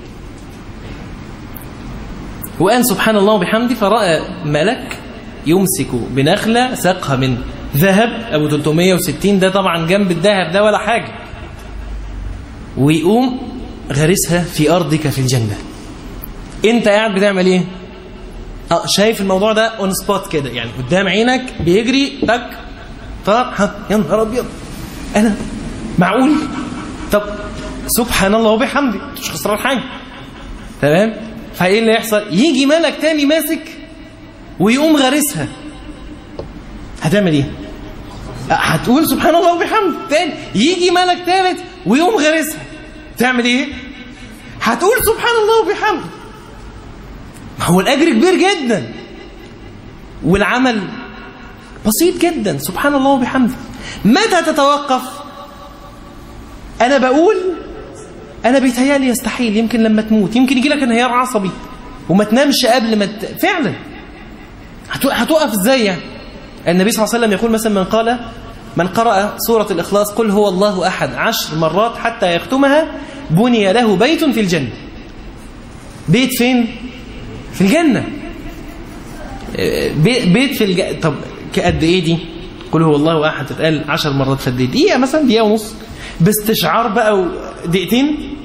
وقال سبحان الله وبحمده فرأى ملك يمسك بنخلة ساقها من ذهب أبو 360 ده طبعا جنب الذهب ده ولا حاجة ويقوم غرسها في أرضك في الجنة انت قاعد بتعمل ايه اه شايف الموضوع ده اون سبوت كده يعني قدام عينك بيجري تك طب يا نهار ابيض انا معقول طب سبحان الله وبحمده مش خسران حاجه تمام فايه اللي يحصل يجي ملك تاني ماسك ويقوم غارسها هتعمل ايه هتقول سبحان الله وبحمده تاني يجي ملك تالت ويقوم غارسها تعمل ايه هتقول سبحان الله وبحمده ما هو الاجر كبير جدا والعمل بسيط جدا سبحان الله وبحمده متى تتوقف انا بقول انا بيتهيألي يستحيل يمكن لما تموت يمكن يجي لك انهيار عصبي وما تنامش قبل ما ت... فعلا هتقف ازاي يعني النبي صلى الله عليه وسلم يقول مثلا من قال من قرأ سورة الإخلاص قل هو الله أحد عشر مرات حتى يختمها بني له بيت في الجنة بيت فين؟ في الجنة بيت في الجنة طب قد ايه دي؟ قل هو الله أحد تتقال عشر مرات في الدقيقة دقيقة مثلا دقيقة ونص باستشعار بقى دقيقتين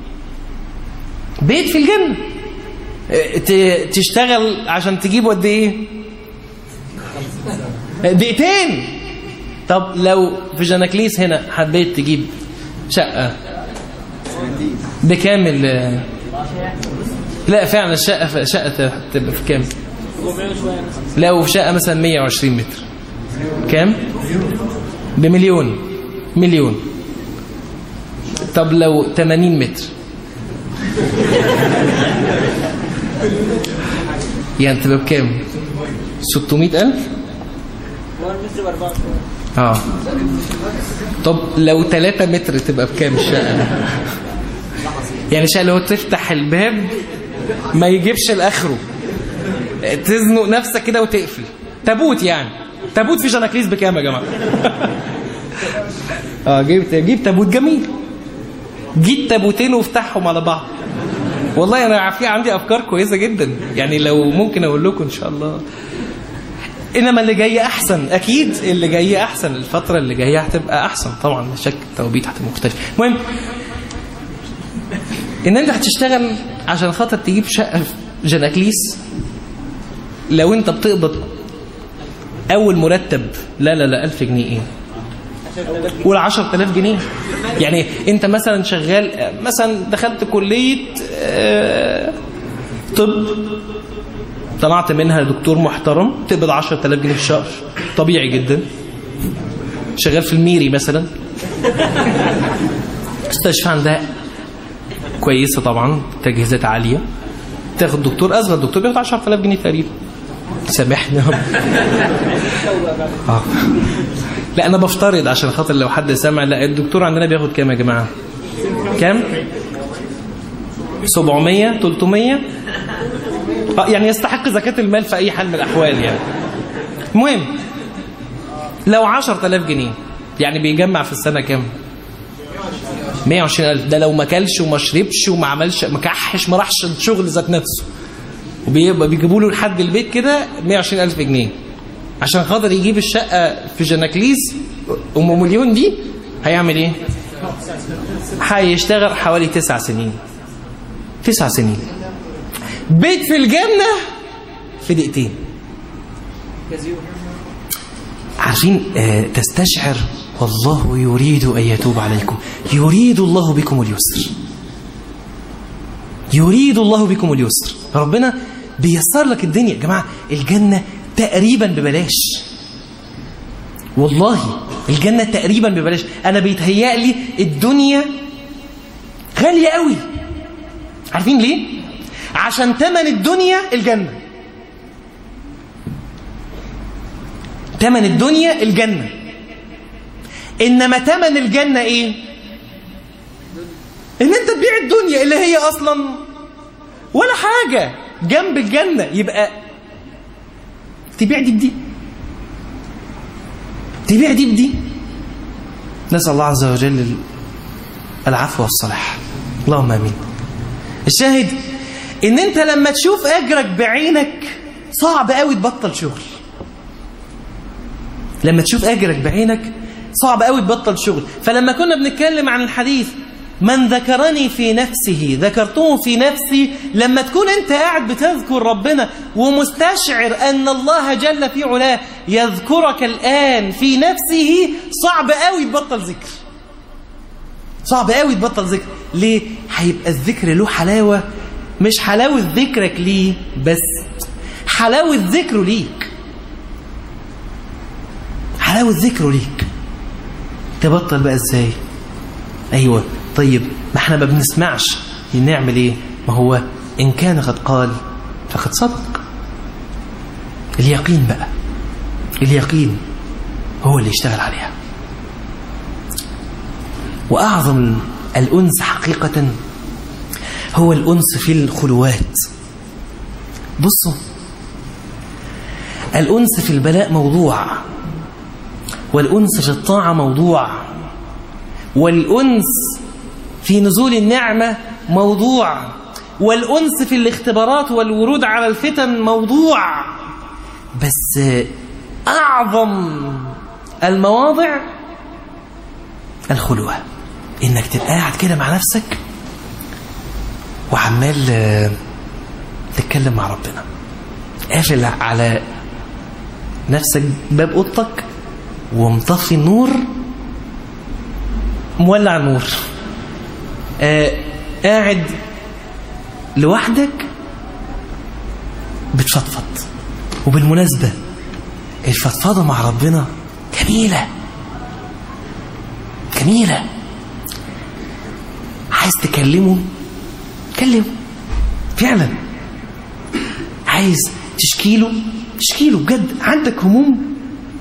بيت في الجنة تشتغل عشان تجيب قد ايه دقيقتين طب لو في جناكليس هنا حبيت تجيب شقة بكامل لا فعلا الشقة شقة تبقى في كام لو في شقة مثلا 120 متر كام بمليون مليون طب لو 80 متر يعني تبقى بكام 600 ألف اه طب لو 3 متر تبقى بكام الشقة يعني الشقة لو تفتح الباب ما يجيبش لاخره تزنق نفسك كده وتقفل تابوت يعني تابوت في جناكليس بكام يا جماعه اه جبت جيب تابوت جميل جيب تابوتين وافتحهم على بعض والله انا في عندي افكار كويسه جدا يعني لو ممكن اقول لكم ان شاء الله انما اللي جاي احسن اكيد اللي جاي احسن الفتره اللي جايه هتبقى احسن طبعا شك التوبيت هتبقى مختلف المهم ان انت هتشتغل عشان خاطر تجيب شقه في جناكليس لو انت بتقبض اول مرتب لا لا لا 1000 جنيه ايه قول 10000 جنيه يعني انت مثلا شغال مثلا دخلت كليه طب طلعت منها دكتور محترم تقبض 10000 جنيه في الشهر طبيعي جدا شغال في الميري مثلا مستشفى عندها كويسه طبعا تجهيزات عاليه تاخد دكتور اصغر دكتور بياخد 10000 جنيه تقريبا سامحني اه لا انا بفترض عشان خاطر لو حد سمع لا الدكتور عندنا بياخد كام يا جماعه كام 700 300 اه يعني يستحق زكاة المال في اي حال من الاحوال يعني المهم لو 10000 جنيه يعني بيجمع في السنه كام 120000 ده لو ما كلش وما شربش وما عملش ما كحش ما راحش الشغل ذات نفسه وبيبقى بيجيبوا له لحد البيت كده 120000 جنيه عشان خاطر يجيب الشقة في جناكليس أم مليون دي هيعمل ايه هيشتغل حوالي تسع سنين تسع سنين بيت في الجنة في دقيقتين عارفين آه تستشعر والله يريد أن يتوب عليكم يريد الله بكم اليسر يريد الله بكم اليسر ربنا بيسر لك الدنيا يا جماعة الجنة تقريبا ببلاش والله الجنة تقريبا ببلاش أنا بيتهيأ لي الدنيا غالية قوي عارفين ليه؟ عشان تمن الدنيا الجنة تمن الدنيا الجنة إنما تمن الجنة إيه إن أنت تبيع الدنيا اللي هي أصلا ولا حاجة جنب الجنة يبقى تبيع دي بدي تبيع دي بدي نسأل الله عز وجل العفو والصلاح اللهم امين الشاهد ان انت لما تشوف اجرك بعينك صعب قوي تبطل شغل لما تشوف اجرك بعينك صعب قوي تبطل شغل فلما كنا بنتكلم عن الحديث من ذكرني في نفسه ذكرته في نفسي لما تكون انت قاعد بتذكر ربنا ومستشعر ان الله جل في علاه يذكرك الان في نفسه صعب قوي تبطل ذكر صعب قوي تبطل ذكر ليه هيبقى الذكر له حلاوه مش حلاوه ذكرك ليه بس حلاوه ذكره ليك حلاوه ذكره ليك تبطل بقى ازاي ايوه طيب ما احنا ما بنسمعش نعمل ايه ما هو ان كان قد قال فقد صدق اليقين بقى اليقين هو اللي يشتغل عليها واعظم الانس حقيقه هو الانس في الخلوات بصوا الانس في البلاء موضوع والانس في الطاعه موضوع والانس في نزول النعمة موضوع والأنس في الاختبارات والورود على الفتن موضوع بس أعظم المواضع الخلوة إنك تبقى قاعد كده مع نفسك وعمال تتكلم مع ربنا قافل على نفسك باب اوضتك ومطفي النور مولع النور آه قاعد لوحدك بتفضفض وبالمناسبة الفضفضة مع ربنا جميلة جميلة عايز تكلمه كلمه فعلا عايز تشكيله تشكيله بجد عندك هموم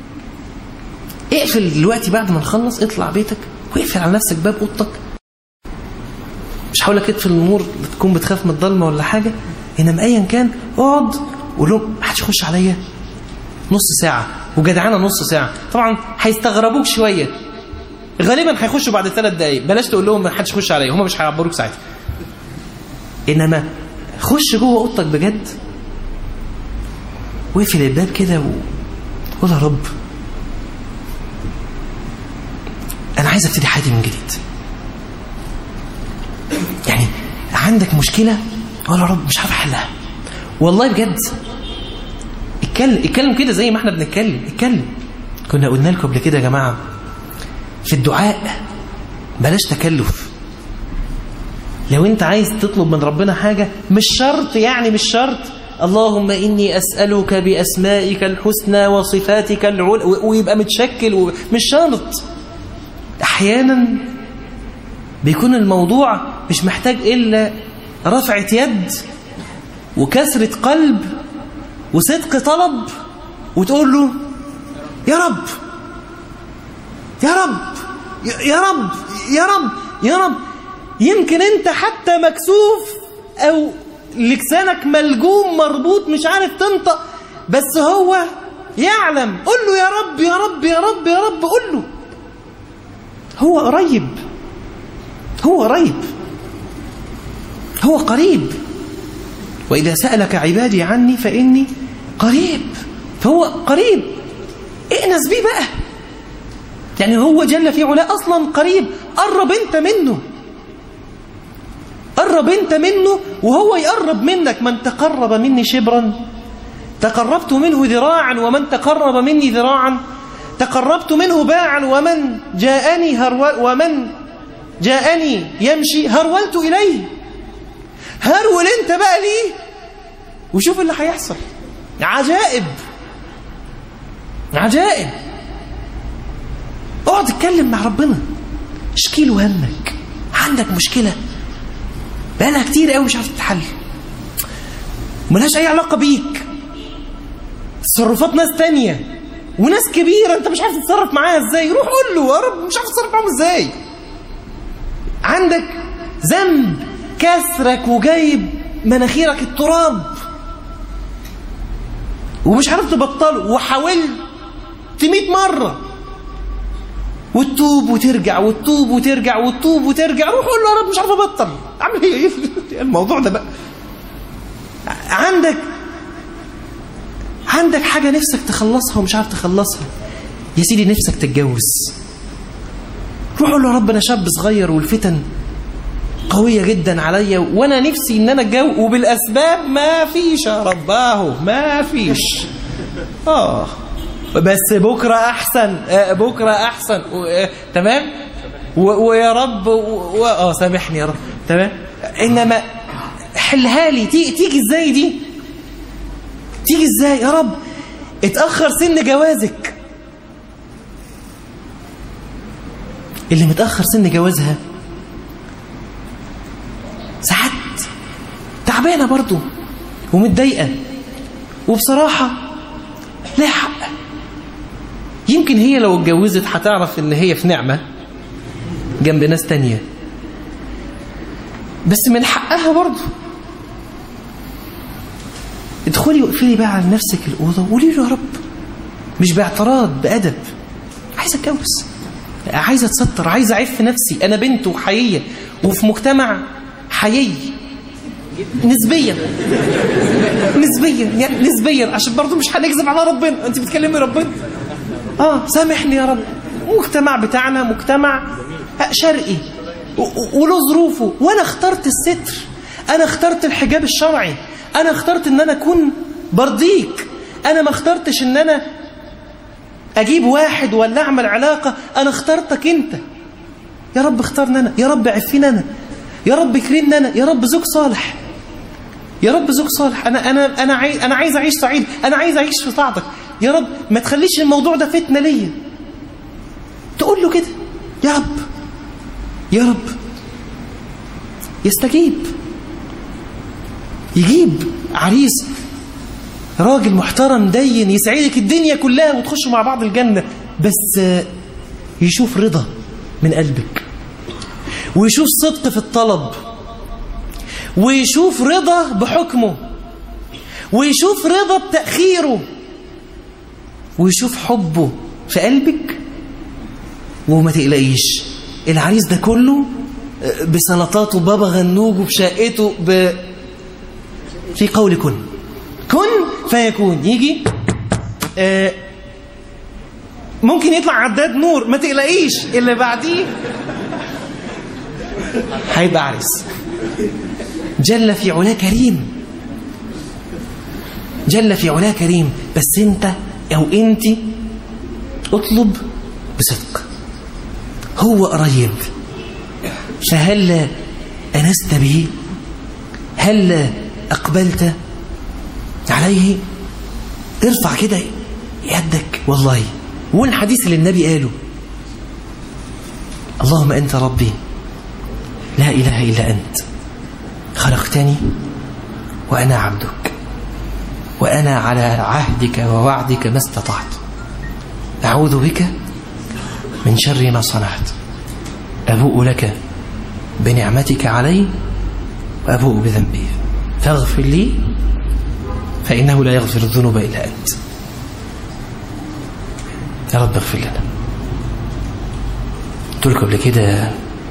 اقفل دلوقتي بعد ما نخلص اطلع بيتك واقفل على نفسك باب اوضتك مش هقول لك اطفي النور تكون بتخاف من الضلمه ولا حاجه انما ايا كان اقعد قول لهم ما حدش يخش عليا نص ساعه وجدعانه نص ساعه طبعا هيستغربوك شويه غالبا هيخشوا بعد ثلاث دقايق بلاش تقول لهم ما حدش يخش عليا هم مش هيعبروك ساعتها انما خش جوه اوضتك بجد واقفل الباب كده وقول يا رب انا عايز ابتدي حياتي من جديد يعني عندك مشكله قول يا رب مش عارف احلها والله بجد اتكلم اتكلم كده زي ما احنا بنتكلم اتكلم كنا قلنا لكم قبل كده يا جماعه في الدعاء بلاش تكلف لو انت عايز تطلب من ربنا حاجه مش شرط يعني مش شرط اللهم إني أسألك بأسمائك الحسنى وصفاتك العلى ويبقى متشكل مش شرط أحيانا بيكون الموضوع مش محتاج إلا رفعة يد وكسرة قلب وصدق طلب وتقول له يا رب يا رب يا رب يا رب يا رب يمكن انت حتى مكسوف او لسانك ملجوم مربوط مش عارف تنطق بس هو يعلم قل له يا رب يا رب يا رب يا رب قل له هو قريب هو قريب هو قريب وإذا سألك عبادي عني فإني قريب فهو قريب ائنس بيه بقى يعني هو جل في علاه أصلا قريب قرب أنت منه قرب أنت منه وهو يقرب منك من تقرب مني شبرا تقربت منه ذراعا ومن تقرب مني ذراعا تقربت منه باعا ومن جاءني هرول ومن جاءني يمشي هرولت إليه هرول انت بقى ليه وشوف اللي هيحصل عجائب عجائب اقعد اتكلم مع ربنا اشكي له همك عندك مشكله بقالها كتير قوي مش عارف تتحل ملهاش اي علاقه بيك تصرفات ناس تانية وناس كبيره انت مش عارف تتصرف معاها ازاي روح قول له يا رب مش عارف تتصرف معاهم ازاي عندك ذنب كسرك وجايب مناخيرك التراب ومش عارف تبطله وحاولت 100 مره وتتوب وترجع وتتوب وترجع وتتوب وترجع روح قول له يا رب مش عارف ابطل اعمل ايه الموضوع ده بقى عندك عندك حاجة نفسك تخلصها ومش عارف تخلصها يا سيدي نفسك تتجوز روح قول له يا رب انا شاب صغير والفتن قوية جدا عليا وانا نفسي ان انا اتجوز وبالاسباب ما فيش يا رب اهو ما فيش اه بس بكرة احسن آه بكرة احسن آه تمام ويا رب اه سامحني يا رب تمام انما حلها لي تيجي, تيجي ازاي دي تيجي ازاي يا رب اتأخر سن جوازك اللي متأخر سن جوازها ساعات تعبانة برضو ومتضايقة وبصراحة لا حق يمكن هي لو اتجوزت هتعرف ان هي في نعمة جنب ناس تانية بس من حقها برضو ادخلي واقفلي بقى على نفسك الأوضة وقولي له يا رب مش باعتراض بأدب عايزة اتجوز عايزة اتستر عايزة اعف نفسي أنا بنت وحيية وفي مجتمع حيي نسبيا نسبيا يعني نسبيا عشان برضو مش هنكذب على ربنا انت بتكلمي ربنا اه سامحني يا رب المجتمع بتاعنا مجتمع شرقي وله ظروفه وانا اخترت الستر انا اخترت الحجاب الشرعي انا اخترت ان انا اكون برضيك انا ما اخترتش ان انا اجيب واحد ولا اعمل علاقة انا اخترتك انت يا رب اختارنا انا يا رب عفين انا يا رب اكرمنا انا يا رب زوج صالح يا رب زوج صالح انا انا انا عايز انا عايز اعيش سعيد انا عايز اعيش في طاعتك يا رب ما تخليش الموضوع ده فتنه ليا تقول له كده يا رب يا رب يستجيب يجيب عريس راجل محترم دين يسعدك الدنيا كلها وتخشوا مع بعض الجنة بس يشوف رضا من قلبك ويشوف صدق في الطلب ويشوف رضا بحكمه ويشوف رضا بتأخيره ويشوف حبه في قلبك وما تقلقيش العريس ده كله بسلطاته بابا غنوجه بشقته ب... في قول كن كن فيكون يجي آه ممكن يطلع عداد نور ما تقلقيش اللي بعديه هيبقى عريس جل في علاه كريم جل في علاه كريم بس انت او انت اطلب بصدق هو قريب فهل أنست به هل أقبلت عليه ارفع كده يدك والله وقول الحديث اللي النبي قاله اللهم أنت ربي لا إله إلا أنت خلقتني وأنا عبدك وأنا على عهدك ووعدك ما استطعت أعوذ بك من شر ما صنعت أبوء لك بنعمتك علي وأبوء بذنبي فاغفر لي فإنه لا يغفر الذنوب إلا أنت يا رب اغفر لنا قلت لكم قبل كده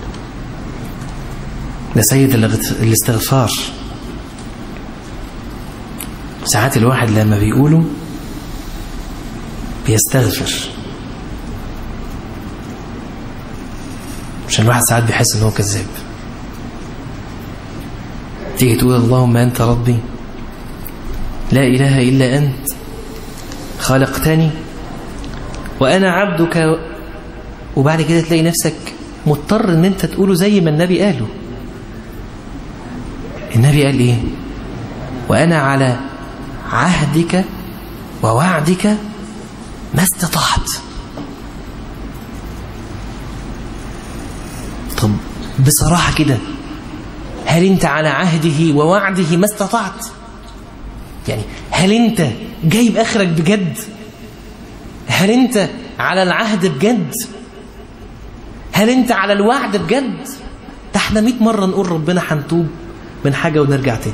ده سيد الاستغفار ساعات الواحد لما بيقوله بيستغفر عشان الواحد ساعات بيحس ان هو كذاب تيجي تقول اللهم انت ربي لا اله الا انت خلقتني وانا عبدك وبعد كده تلاقي نفسك مضطر ان انت تقوله زي ما النبي قاله النبي قال ايه وانا على عهدك ووعدك ما استطعت طب بصراحة كده هل انت على عهده ووعده ما استطعت يعني هل انت جايب اخرك بجد هل انت على العهد بجد هل انت على الوعد بجد ده احنا 100 مرة نقول ربنا هنتوب من حاجة ونرجع تاني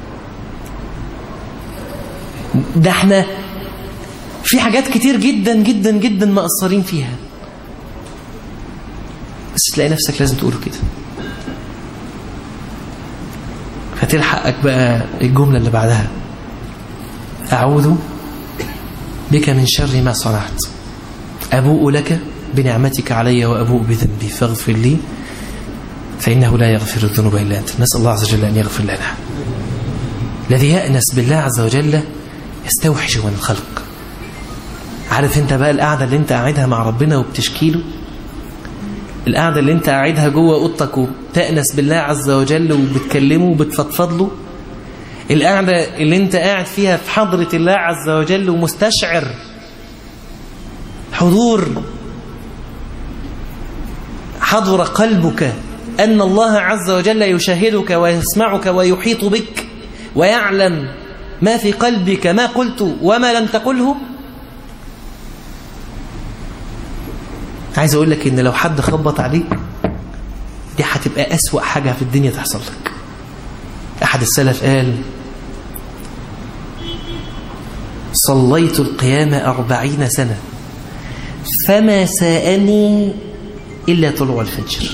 ده احنا في حاجات كتير جدا جدا جدا مقصرين فيها بس تلاقي نفسك لازم تقوله كده فتلحقك بقى الجملة اللي بعدها أعوذ بك من شر ما صنعت أبوء لك بنعمتك علي وأبوء بذنبي فاغفر لي فإنه لا يغفر الذنوب إلا أنت نسأل الله عز وجل أن يغفر لنا الذي يأنس بالله عز وجل يستوحش من الخلق عارف انت بقى القعدة اللي انت قاعدها مع ربنا وبتشكيله القعدة اللي انت قاعدها جوه اوضتك وتأنس بالله عز وجل وبتكلمه وبتفضفض له القعدة اللي انت قاعد فيها في حضرة الله عز وجل ومستشعر حضور حضر قلبك أن الله عز وجل يشاهدك ويسمعك ويحيط بك ويعلم ما في قلبك ما قلت وما لم تقله عايز أقول لك إن لو حد خبط عليك دي هتبقى أسوأ حاجة في الدنيا تحصل لك أحد السلف قال صليت القيام أربعين سنة فما ساءني إلا طلوع الفجر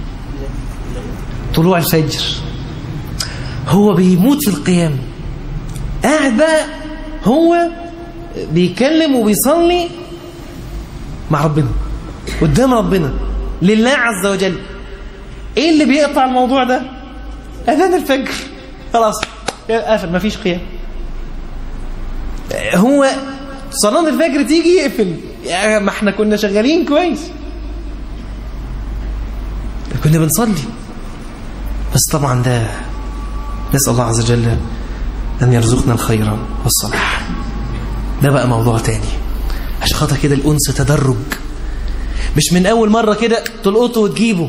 طلوع الفجر هو بيموت في القيام قاعد بقى هو بيكلم وبيصلي مع ربنا قدام ربنا لله عز وجل ايه اللي بيقطع الموضوع ده اذان الفجر خلاص قفل مفيش قيام هو صلاة الفجر تيجي يقفل يا ما احنا كنا شغالين كويس كنا بنصلي بس طبعا ده نسأل الله عز وجل أن يرزقنا الخير والصلاح ده بقى موضوع تاني عشان خاطر كده الأنس تدرج مش من أول مرة كده تلقطه وتجيبه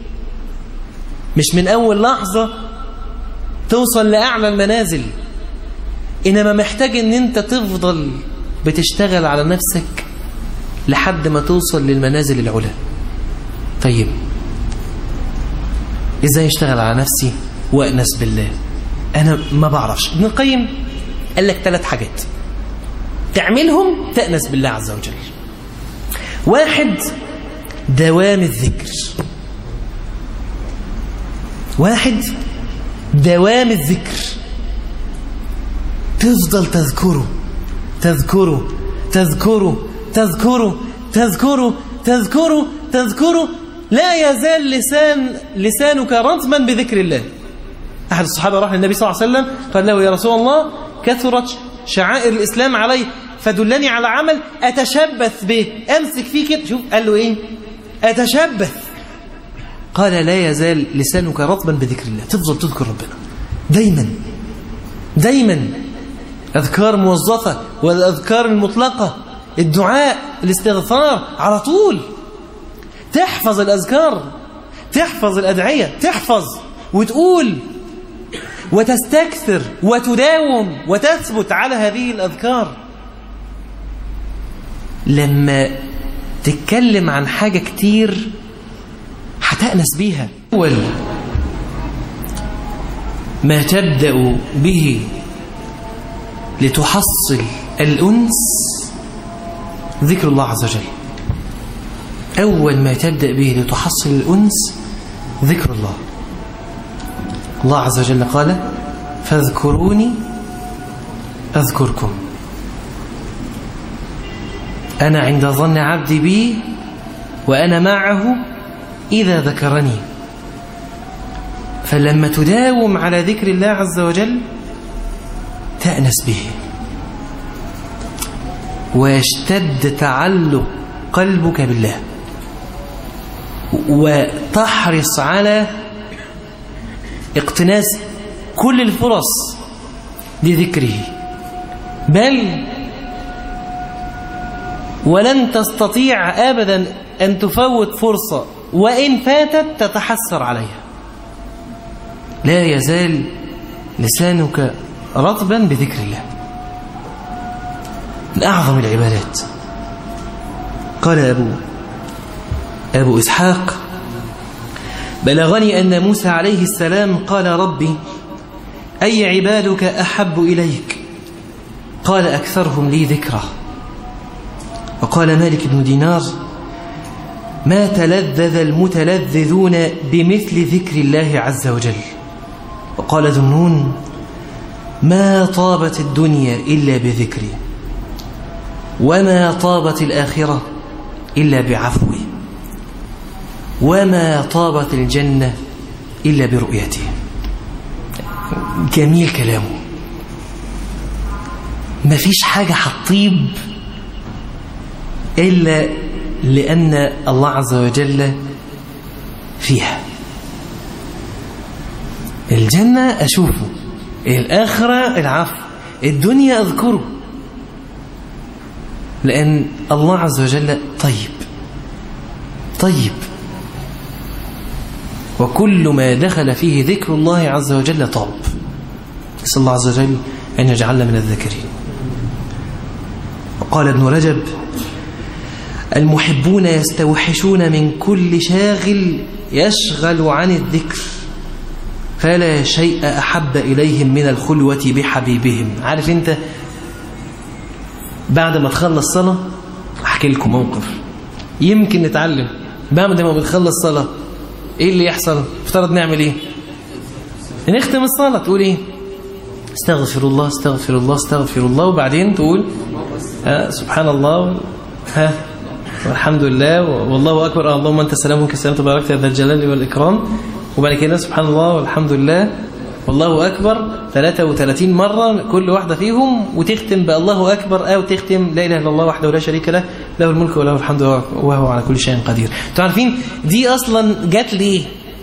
مش من أول لحظة توصل لأعلى المنازل إنما محتاج إن أنت تفضل بتشتغل على نفسك لحد ما توصل للمنازل العلا طيب إزاي اشتغل على نفسي وأنس بالله أنا ما بعرفش ابن القيم قال لك ثلاث حاجات تعملهم تأنس بالله عز وجل واحد دوام الذكر واحد دوام الذكر تفضل تذكره تذكره تذكره تذكره تذكره تذكره تذكره لا يزال لسان لسانك رطبا بذكر الله أحد الصحابة راح للنبي صلى الله عليه وسلم قال له يا رسول الله كثرت شعائر الإسلام علي فدلني على عمل أتشبث به أمسك فيه كده شوف قال له إيه أتشبث قال لا يزال لسانك رطبا بذكر الله تفضل تذكر ربنا دايما دايما أذكار موظفة والأذكار المطلقة الدعاء الاستغفار على طول تحفظ الأذكار تحفظ الأدعية تحفظ وتقول وتستكثر وتداوم وتثبت على هذه الأذكار لما تتكلم عن حاجة كتير هتأنس بيها أول ما تبدأ به لتحصل الأنس ذكر الله عز وجل أول ما تبدأ به لتحصل الأنس ذكر الله الله عز وجل قال فاذكروني أذكركم أنا عند ظن عبدي بي وأنا معه إذا ذكرني فلما تداوم على ذكر الله عز وجل تأنس به ويشتد تعلق قلبك بالله وتحرص على اقتناس كل الفرص لذكره بل ولن تستطيع أبدا أن تفوت فرصة وإن فاتت تتحسر عليها لا يزال لسانك رطبا بذكر الله من أعظم العبادات قال أبو أبو إسحاق بلغني أن موسى عليه السلام قال ربي أي عبادك أحب إليك قال أكثرهم لي ذكرى وقال مالك بن دينار ما تلذذ المتلذذون بمثل ذكر الله عز وجل وقال ذنون ما طابت الدنيا إلا بذكري وما طابت الآخرة إلا بعفوي وما طابت الجنة إلا برؤيته جميل كلامه مفيش حاجة هتطيب إلا لأن الله عز وجل فيها الجنة أشوفه الآخرة العفو الدنيا أذكره لأن الله عز وجل طيب طيب وكل ما دخل فيه ذكر الله عز وجل طاب نسأل الله عز وجل أن يجعلنا من الذاكرين وقال ابن رجب المحبون يستوحشون من كل شاغل يشغل عن الذكر فلا شيء أحب إليهم من الخلوة بحبيبهم عارف أنت بعد ما تخلص صلاة أحكي لكم موقف يمكن نتعلم بعد ما بنخلص صلاة إيه اللي يحصل افترض نعمل إيه نختم الصلاة تقول إيه استغفر الله استغفر الله استغفر الله وبعدين تقول ها سبحان الله ها والحمد لله والله أكبر اللهم أنت السلام وانك السلام تبارك ذا الجلال والإكرام وبعد كده سبحان الله والحمد لله والله أكبر 33 مرة كل واحدة فيهم وتختم بالله أكبر أو تختم لا إله إلا الله وحده لا شريك له له الملك وله الحمد وهو على كل شيء قدير انتوا عارفين دي أصلا جات ليه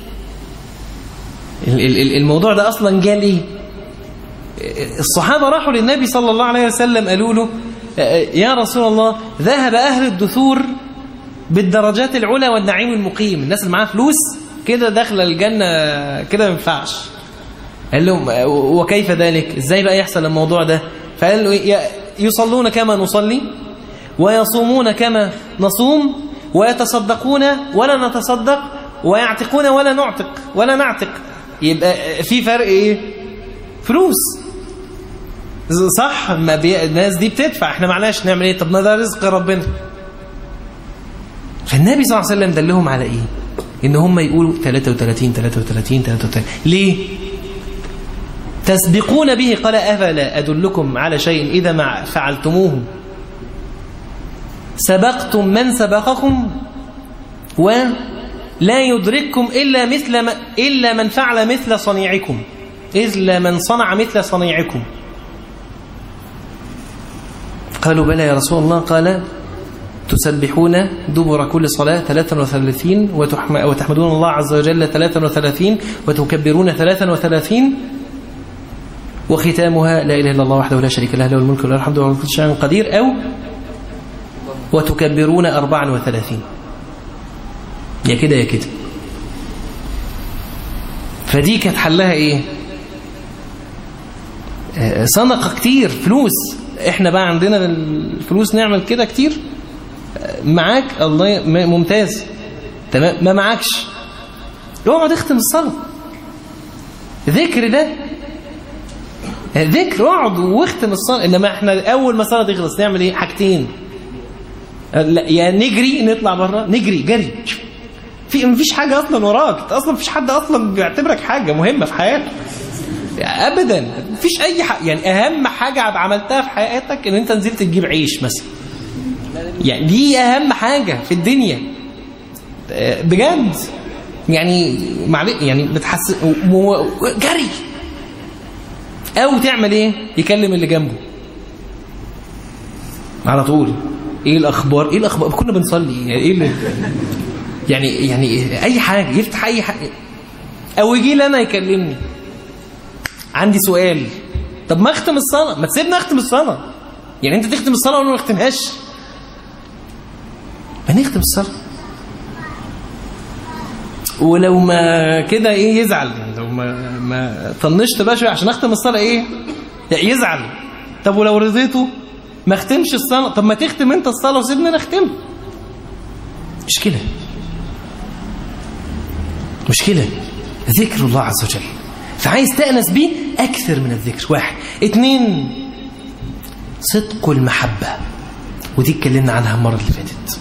الموضوع ده أصلا جاء ليه الصحابة راحوا للنبي صلى الله عليه وسلم قالوا له يا رسول الله ذهب أهل الدثور بالدرجات العلى والنعيم المقيم الناس اللي معاها فلوس كده داخله الجنة كده ما ينفعش قال لهم وكيف ذلك ازاي بقى يحصل الموضوع ده فقال له يصلون كما نصلي ويصومون كما نصوم ويتصدقون ولا نتصدق ويعتقون ولا نعتق ولا نعتق يبقى في فرق ايه فلوس صح ما بي... الناس دي بتدفع احنا معناش نعمل ايه طب ما ده رزق ربنا فالنبي صلى الله عليه وسلم دلهم على ايه ان هم يقولوا 33 33 33 ليه تسبقون به قال افلا ادلكم على شيء اذا ما فعلتموه سبقتم من سبقكم ولا يدرككم الا مثل ما الا من فعل مثل صنيعكم الا من صنع مثل صنيعكم قالوا بلى يا رسول الله قال تسبحون دبر كل صلاة 33 وتحمدون الله عز وجل 33 وتكبرون 33 وختامها لا إله إلا الله وحده لا شريك له له الملك وله الحمد وله كل شيء قدير أو وتكبرون 34 يا كده يا كده فدي كانت حلها ايه صنقة كتير فلوس احنا بقى عندنا الفلوس نعمل كده كتير معاك الله ممتاز تمام ما معكش اقعد اختم الصلاة ذكر ده ذكر اقعد واختم الصلاة انما احنا اول ما الصلاة تخلص نعمل ايه حاجتين لا يا نجري نطلع بره نجري جري في مفيش حاجة اصلا وراك اصلا مفيش حد اصلا بيعتبرك حاجة مهمة في حياتك ابدا مفيش اي حاجة يعني اهم حاجة عملتها في حياتك ان انت نزلت تجيب عيش مثلا يعني دي اهم حاجة في الدنيا بجد يعني معلش يعني بتحس جري او تعمل ايه يكلم اللي جنبه على طول ايه الاخبار ايه الاخبار كنا بنصلي يعني ايه اللي يعني يعني اي حاجه يفتح اي حاجه او يجي لي انا يكلمني عندي سؤال طب ما اختم الصلاه ما تسيبني اختم الصلاه يعني انت تختم الصلاه وانا ما اختمهاش ما نختم الصلاه ولو ما كده ايه يزعل لو ما ما طنشت بقى شويه عشان اختم الصلاه ايه يزعل طب ولو رضيته ما اختمش الصلاه طب ما تختم انت الصلاه وسيبني انا اختم مشكلة مشكلة ذكر الله عز وجل فعايز تأنس بيه أكثر من الذكر واحد اتنين صدق المحبة ودي اتكلمنا عنها المرة اللي فاتت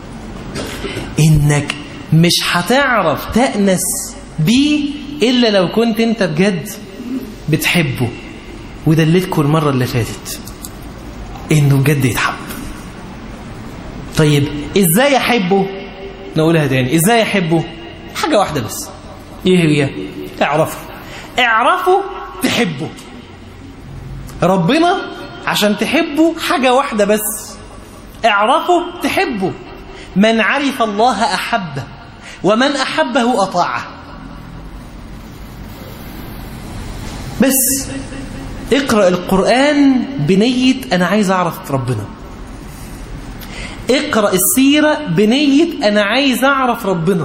إنك مش هتعرف تأنس بيه إلا لو كنت أنت بجد بتحبه ودلتكم المرة اللي فاتت إنه بجد يتحب طيب إزاي أحبه نقولها تاني إزاي أحبه حاجة واحدة بس إيه هي اعرفه اعرفه تحبه ربنا عشان تحبه حاجة واحدة بس اعرفه تحبه من عرف الله أحبه ومن أحبه أطاعه بس اقرأ القرآن بنية أنا عايز أعرف ربنا اقرأ السيرة بنية أنا عايز أعرف ربنا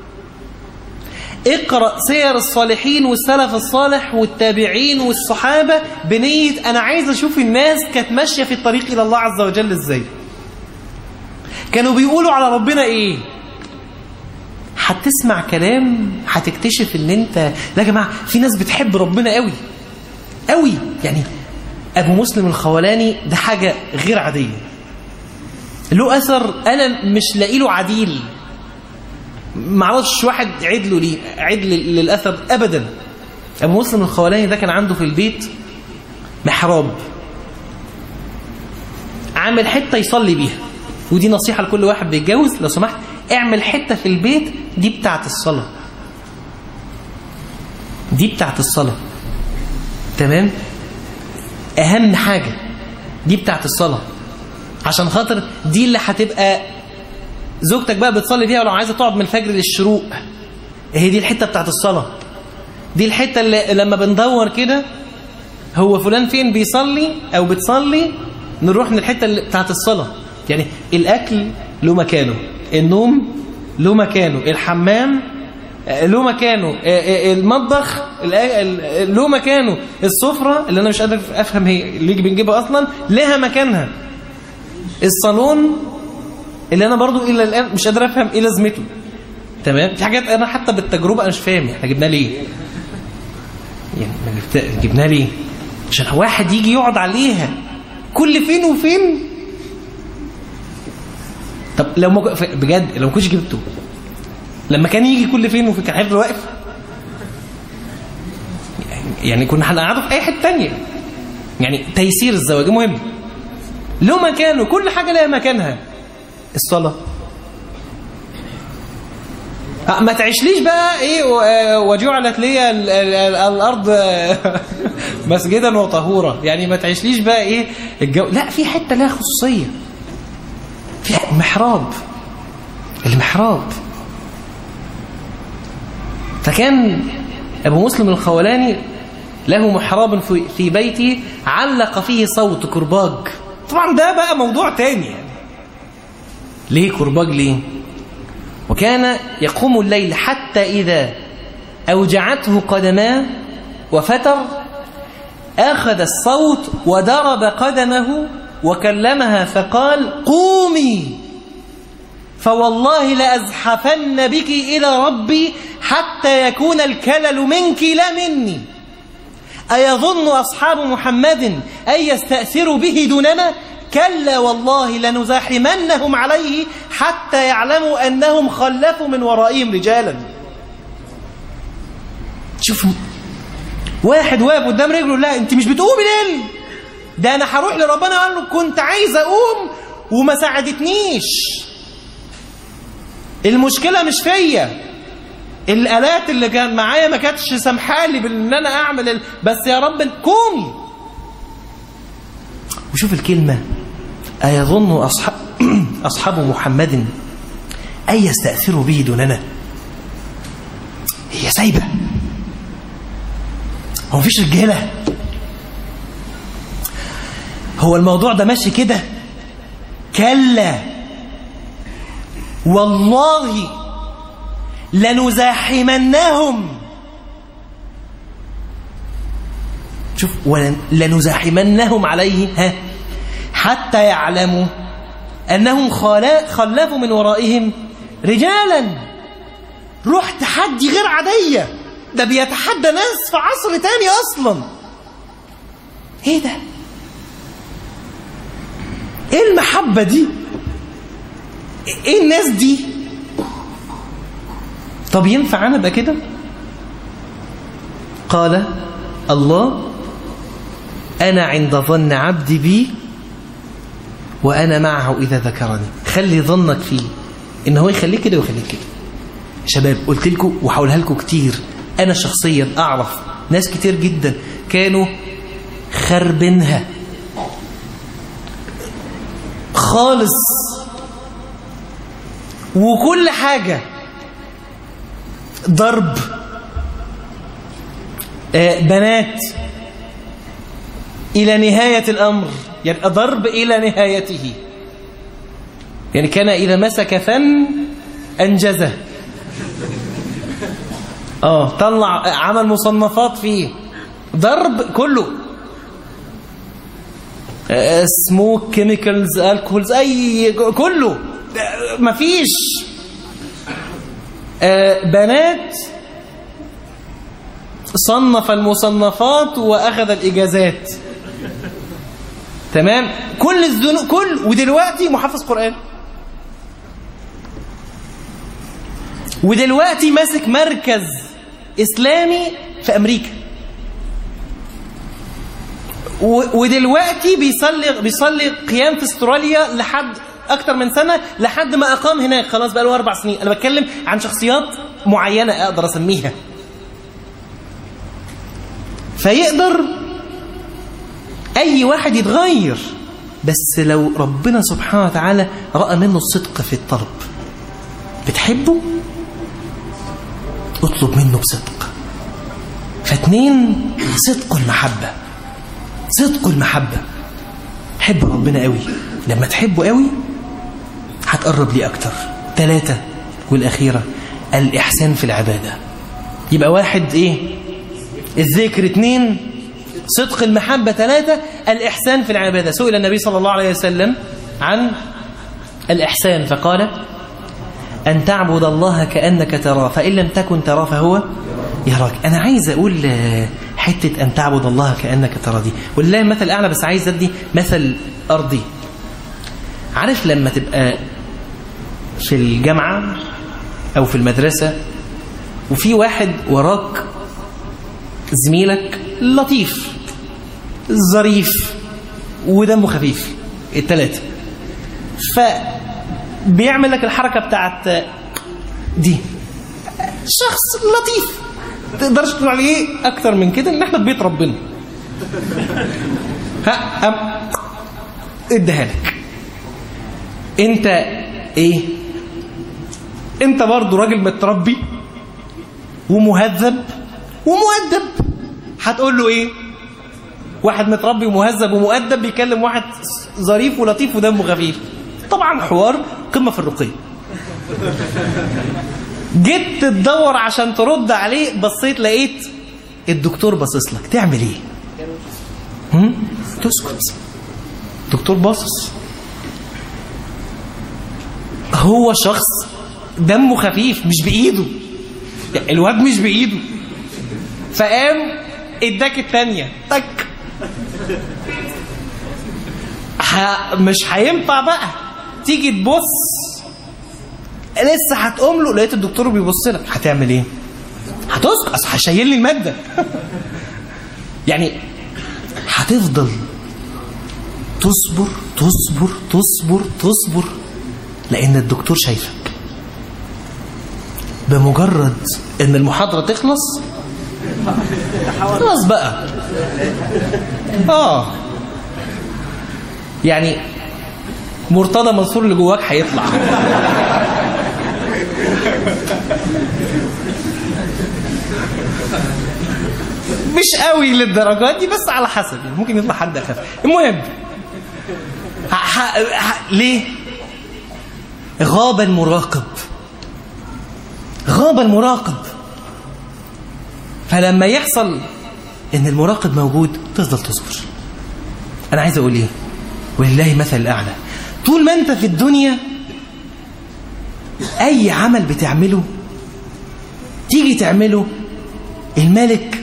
اقرأ سير الصالحين والسلف الصالح والتابعين والصحابة بنية أنا عايز أشوف الناس كانت ماشية في الطريق إلى الله عز وجل إزاي كانوا بيقولوا على ربنا إيه هتسمع كلام هتكتشف ان انت لا يا جماعه في ناس بتحب ربنا قوي قوي يعني ابو مسلم الخولاني ده حاجه غير عاديه له اثر انا مش لاقي له عديل ما اعرفش واحد عدله ليه عدل للاثر ابدا ابو مسلم الخولاني ده كان عنده في البيت محراب عامل حته يصلي بيها ودي نصيحه لكل واحد بيتجوز لو سمحت اعمل حته في البيت دي بتاعت الصلاه دي بتاعت الصلاه تمام اهم حاجه دي بتاعت الصلاه عشان خاطر دي اللي هتبقى زوجتك بقى بتصلي فيها ولو عايزه تقعد من الفجر للشروق هي دي الحته بتاعت الصلاه دي الحته اللي لما بندور كده هو فلان فين بيصلي او بتصلي نروح من الحته اللي بتاعت الصلاه يعني الاكل له مكانه النوم له مكانه الحمام له مكانه المطبخ له مكانه السفرة اللي أنا مش قادر أفهم هي اللي بنجيبها أصلا لها مكانها الصالون اللي أنا برضو إلى الآن مش قادر أفهم إيه لازمته تمام في حاجات أنا حتى بالتجربة أنا مش فاهم احنا جبناه ليه يعني جبناه ليه عشان واحد يجي يقعد عليها كل فين وفين طب لو ما بجد لو ما كنتش جبته لما كان يجي كل فين وفين كان هيفضل واقف يعني كنا هنقعده في اي حته ثانيه يعني تيسير الزواج مهم له مكانه كل حاجه لها مكانها الصلاه ما تعيشليش بقى ايه وجعلت لي الارض مسجدا وطهورا يعني ما تعيشليش بقى ايه الجو لا في حته لها خصوصيه في محراب المحراب فكان أبو مسلم الخولاني له محراب في بيته علق فيه صوت كرباج طبعا ده بقى موضوع تاني يعني ليه كرباج ليه وكان يقوم الليل حتى إذا أوجعته قدماه وفتر أخذ الصوت وضرب قدمه وكلمها فقال قومي فوالله لأزحفن بك إلى ربي حتى يكون الكلل منك لا مني أيظن أصحاب محمد أن يستأثروا به دوننا كلا والله لنزاحمنهم عليه حتى يعلموا أنهم خلفوا من ورائهم رجالا شوف واحد واقف قدام رجله لا انت مش بتقومي ليه ده انا هروح لربنا قال له كنت عايز اقوم وما ساعدتنيش المشكله مش فيا الالات اللي كان معايا ما كانتش سامحالي بان انا اعمل ال... بس يا رب قومي وشوف الكلمه ايظن اصحاب اصحاب محمد ان يستاثروا به دوننا هي سايبه هو مفيش رجاله هو الموضوع ده ماشي كده كلا والله لنزاحمنهم شوف لنزاحمنهم عليه ها حتى يعلموا أنهم خلفوا من ورائهم رجالا روح تحدي غير عادية ده بيتحدى ناس في عصر تاني أصلا ايه ده ايه المحبة دي ايه الناس دي طب ينفع انا ابقى كده قال الله انا عند ظن عبدي بي وانا معه اذا ذكرني خلي ظنك فيه ان هو يخليك كده ويخليك كده شباب قلت لكم وهقولها لكم كتير انا شخصيا اعرف ناس كتير جدا كانوا خربنها خالص وكل حاجة ضرب آه، بنات إلى نهاية الأمر يعني ضرب إلى نهايته يعني كان إذا مسك فن أنجزه اه طلع عمل مصنفات فيه ضرب كله سموك كيميكالز الكولز اي كله آه، مفيش آه، بنات صنف المصنفات واخذ الاجازات تمام كل الذنوب كل ودلوقتي محافظ قران ودلوقتي ماسك مركز اسلامي في امريكا و- ودلوقتي بيصلي بيصلي قيام في استراليا لحد اكتر من سنه لحد ما اقام هناك خلاص بقى له اربع سنين انا بتكلم عن شخصيات معينه اقدر اسميها فيقدر اي واحد يتغير بس لو ربنا سبحانه وتعالى راى منه الصدق في الطلب بتحبه اطلب منه بصدق فاتنين صدق المحبه صدق المحبة حب ربنا قوي لما تحبه قوي هتقرب ليه أكتر ثلاثة والأخيرة الإحسان في العبادة يبقى واحد إيه الذكر اتنين صدق المحبة ثلاثة الإحسان في العبادة سئل النبي صلى الله عليه وسلم عن الإحسان فقال أن تعبد الله كأنك تراه فإن لم تكن تراه فهو يراك أنا عايز أقول آه، حتة أن تعبد الله كأنك تراه دي ولله مثل أعلى بس عايز أدي مثل أرضي عارف لما تبقى في الجامعة أو في المدرسة وفي واحد وراك زميلك لطيف ظريف ودمه خفيف التلاتة فبيعمل لك الحركة بتاعت دي شخص لطيف تقدرش تقول عليه اكتر من كده ان احنا في بيت ربنا ها أم اديها لك انت ايه انت برضو راجل متربي ومهذب ومؤدب هتقول له ايه واحد متربي ومهذب ومؤدب بيكلم واحد ظريف ولطيف ودمه خفيف طبعا حوار قمه في الرقي جيت تدور عشان ترد عليه بصيت لقيت الدكتور باصص لك تعمل ايه هم؟ تسكت دكتور باصص هو شخص دمه خفيف مش بايده يعني الواد مش بايده فقام اداك الثانيه تك ح... مش هينفع بقى تيجي تبص لسه هتقوم له لقيت الدكتور بيبص لك هتعمل ايه هتسكت اصل هشيل لي الماده يعني هتفضل تصبر تصبر تصبر تصبر لان الدكتور شايفك بمجرد ان المحاضره تخلص خلاص بقى اه يعني مرتضى منصور اللي جواك هيطلع مش قوي للدرجات دي بس على حسب يعني ممكن يطلع حد اخف المهم ح... ح... ح... ليه غاب المراقب غاب المراقب فلما يحصل ان المراقب موجود تفضل تصبر انا عايز اقول ايه ولله مثل الاعلى طول ما انت في الدنيا أي عمل بتعمله تيجي تعمله الملك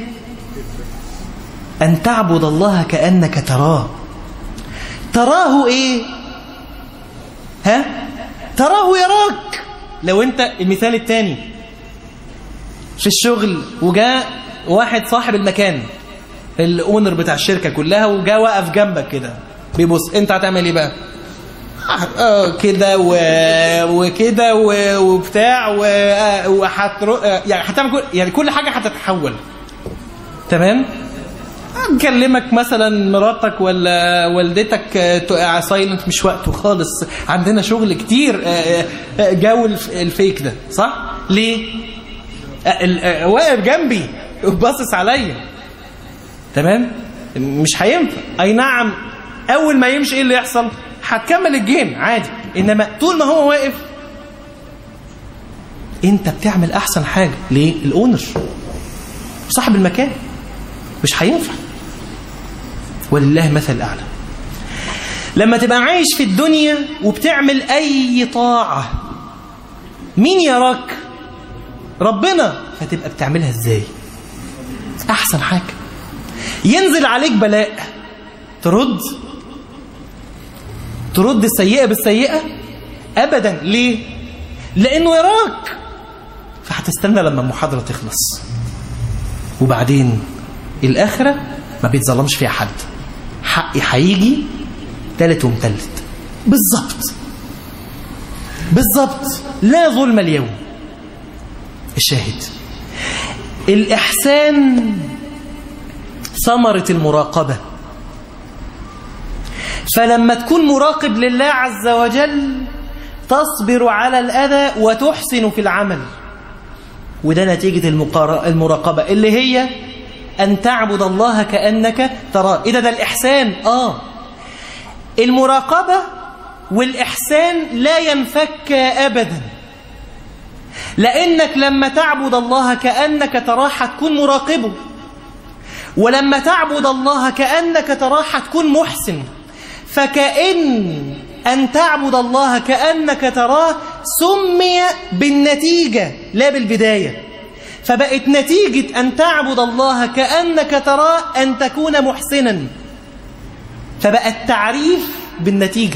أن تعبد الله كأنك تراه تراه إيه ها تراه يراك لو أنت المثال الثاني في الشغل وجاء واحد صاحب المكان الاونر بتاع الشركة كلها وجاء واقف جنبك كده بيبص انت هتعمل ايه بقى آه كده و... وكده و... وبتاع و... وهترو... يعني هتعمل كل... يعني كل حاجة هتتحول تمام اكلمك مثلا مراتك ولا والدتك تقع سايلنت مش وقته خالص عندنا شغل كتير جو الفيك ده صح ليه واقف جنبي باصص عليا تمام مش هينفع اي نعم اول ما يمشي ايه اللي يحصل هتكمل الجيم عادي انما طول ما هو واقف انت بتعمل احسن حاجه ليه الاونر صاحب المكان مش هينفع ولله مثل الاعلى لما تبقى عايش في الدنيا وبتعمل اي طاعه مين يراك ربنا فتبقى بتعملها ازاي احسن حاجه ينزل عليك بلاء ترد ترد السيئة بالسيئة أبدا ليه لأنه يراك فهتستنى لما المحاضرة تخلص وبعدين الآخرة ما بيتظلمش فيها حد حقي هيجي تالت ومتلت بالظبط بالظبط لا ظلم اليوم الشاهد الإحسان ثمرة المراقبة فلما تكون مراقب لله عز وجل تصبر على الأذى وتحسن في العمل وده نتيجة المراقبة اللي هي أن تعبد الله كأنك تراه إذا ده الإحسان آه المراقبة والإحسان لا ينفك أبدا لأنك لما تعبد الله كأنك تراه هتكون مراقبه ولما تعبد الله كأنك تراه هتكون محسن فكأن أن تعبد الله كأنك تراه سمي بالنتيجة لا بالبداية فبقت نتيجة أن تعبد الله كأنك تراه أن تكون محسنا فبقى التعريف بالنتيجة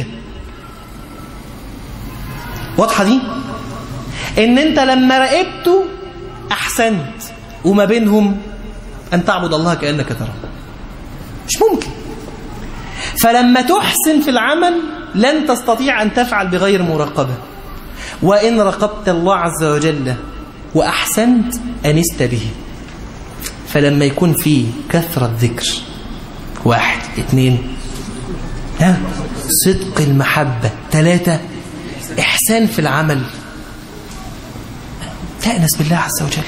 واضحة دي؟ إن أنت لما راقبته أحسنت وما بينهم أن تعبد الله كأنك تراه مش ممكن فلما تحسن في العمل لن تستطيع أن تفعل بغير مراقبة وإن راقبت الله عز وجل وأحسنت أنست به فلما يكون في كثرة ذكر واحد اثنين ها صدق المحبة ثلاثة إحسان في العمل تأنس بالله عز وجل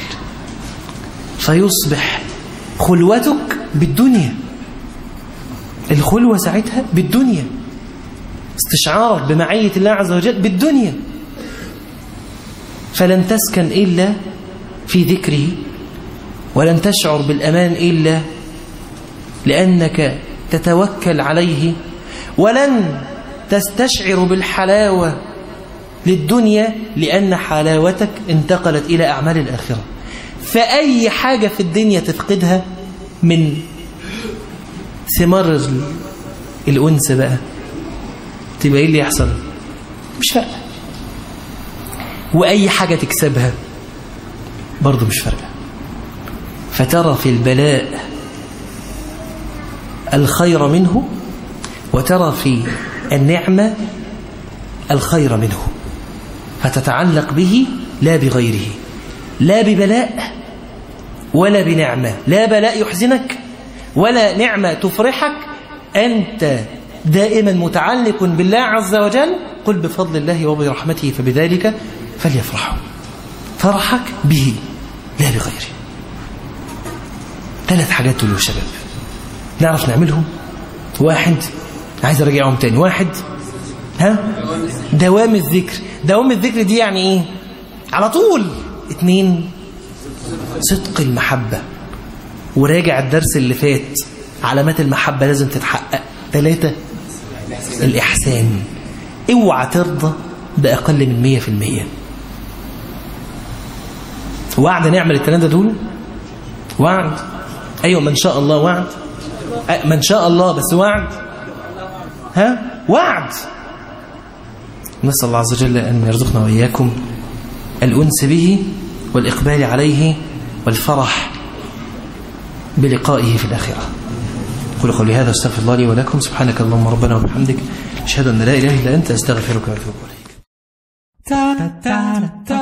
فيصبح خلوتك بالدنيا الخلوة ساعتها بالدنيا استشعارك بمعية الله عز وجل بالدنيا فلن تسكن إلا في ذكره ولن تشعر بالأمان إلا لأنك تتوكل عليه ولن تستشعر بالحلاوة للدنيا لأن حلاوتك انتقلت إلى أعمال الآخرة فأي حاجة في الدنيا تفقدها من ثمار الأنس بقى تبقى إيه اللي يحصل مش فارقة وأي حاجة تكسبها برضه مش فارقة فترى في البلاء الخير منه وترى في النعمة الخير منه فتتعلق به لا بغيره لا ببلاء ولا بنعمة لا بلاء يحزنك ولا نعمة تفرحك أنت دائما متعلق بالله عز وجل قل بفضل الله وبرحمته فبذلك فليفرحوا فرحك به لا بغيره ثلاث حاجات دول يا شباب نعرف نعملهم واحد عايز اراجعهم تاني واحد ها دوام الذكر دوام الذكر دي يعني ايه على طول اتنين صدق المحبة وراجع الدرس اللي فات علامات المحبة لازم تتحقق ثلاثة الإحسان اوعى ترضى بأقل من مية في المية وعد نعمل الثلاثة دول وعد أيوة من شاء الله وعد أه، من شاء الله بس وعد ها وعد نسأل الله عز وجل أن يرزقنا وإياكم الأنس به والإقبال عليه والفرح بلقائه في الآخرة قل قولي هذا استغفر الله لي ولكم سبحانك اللهم ربنا وبحمدك أشهد أن لا إله إلا أنت أستغفرك وأتوب إليك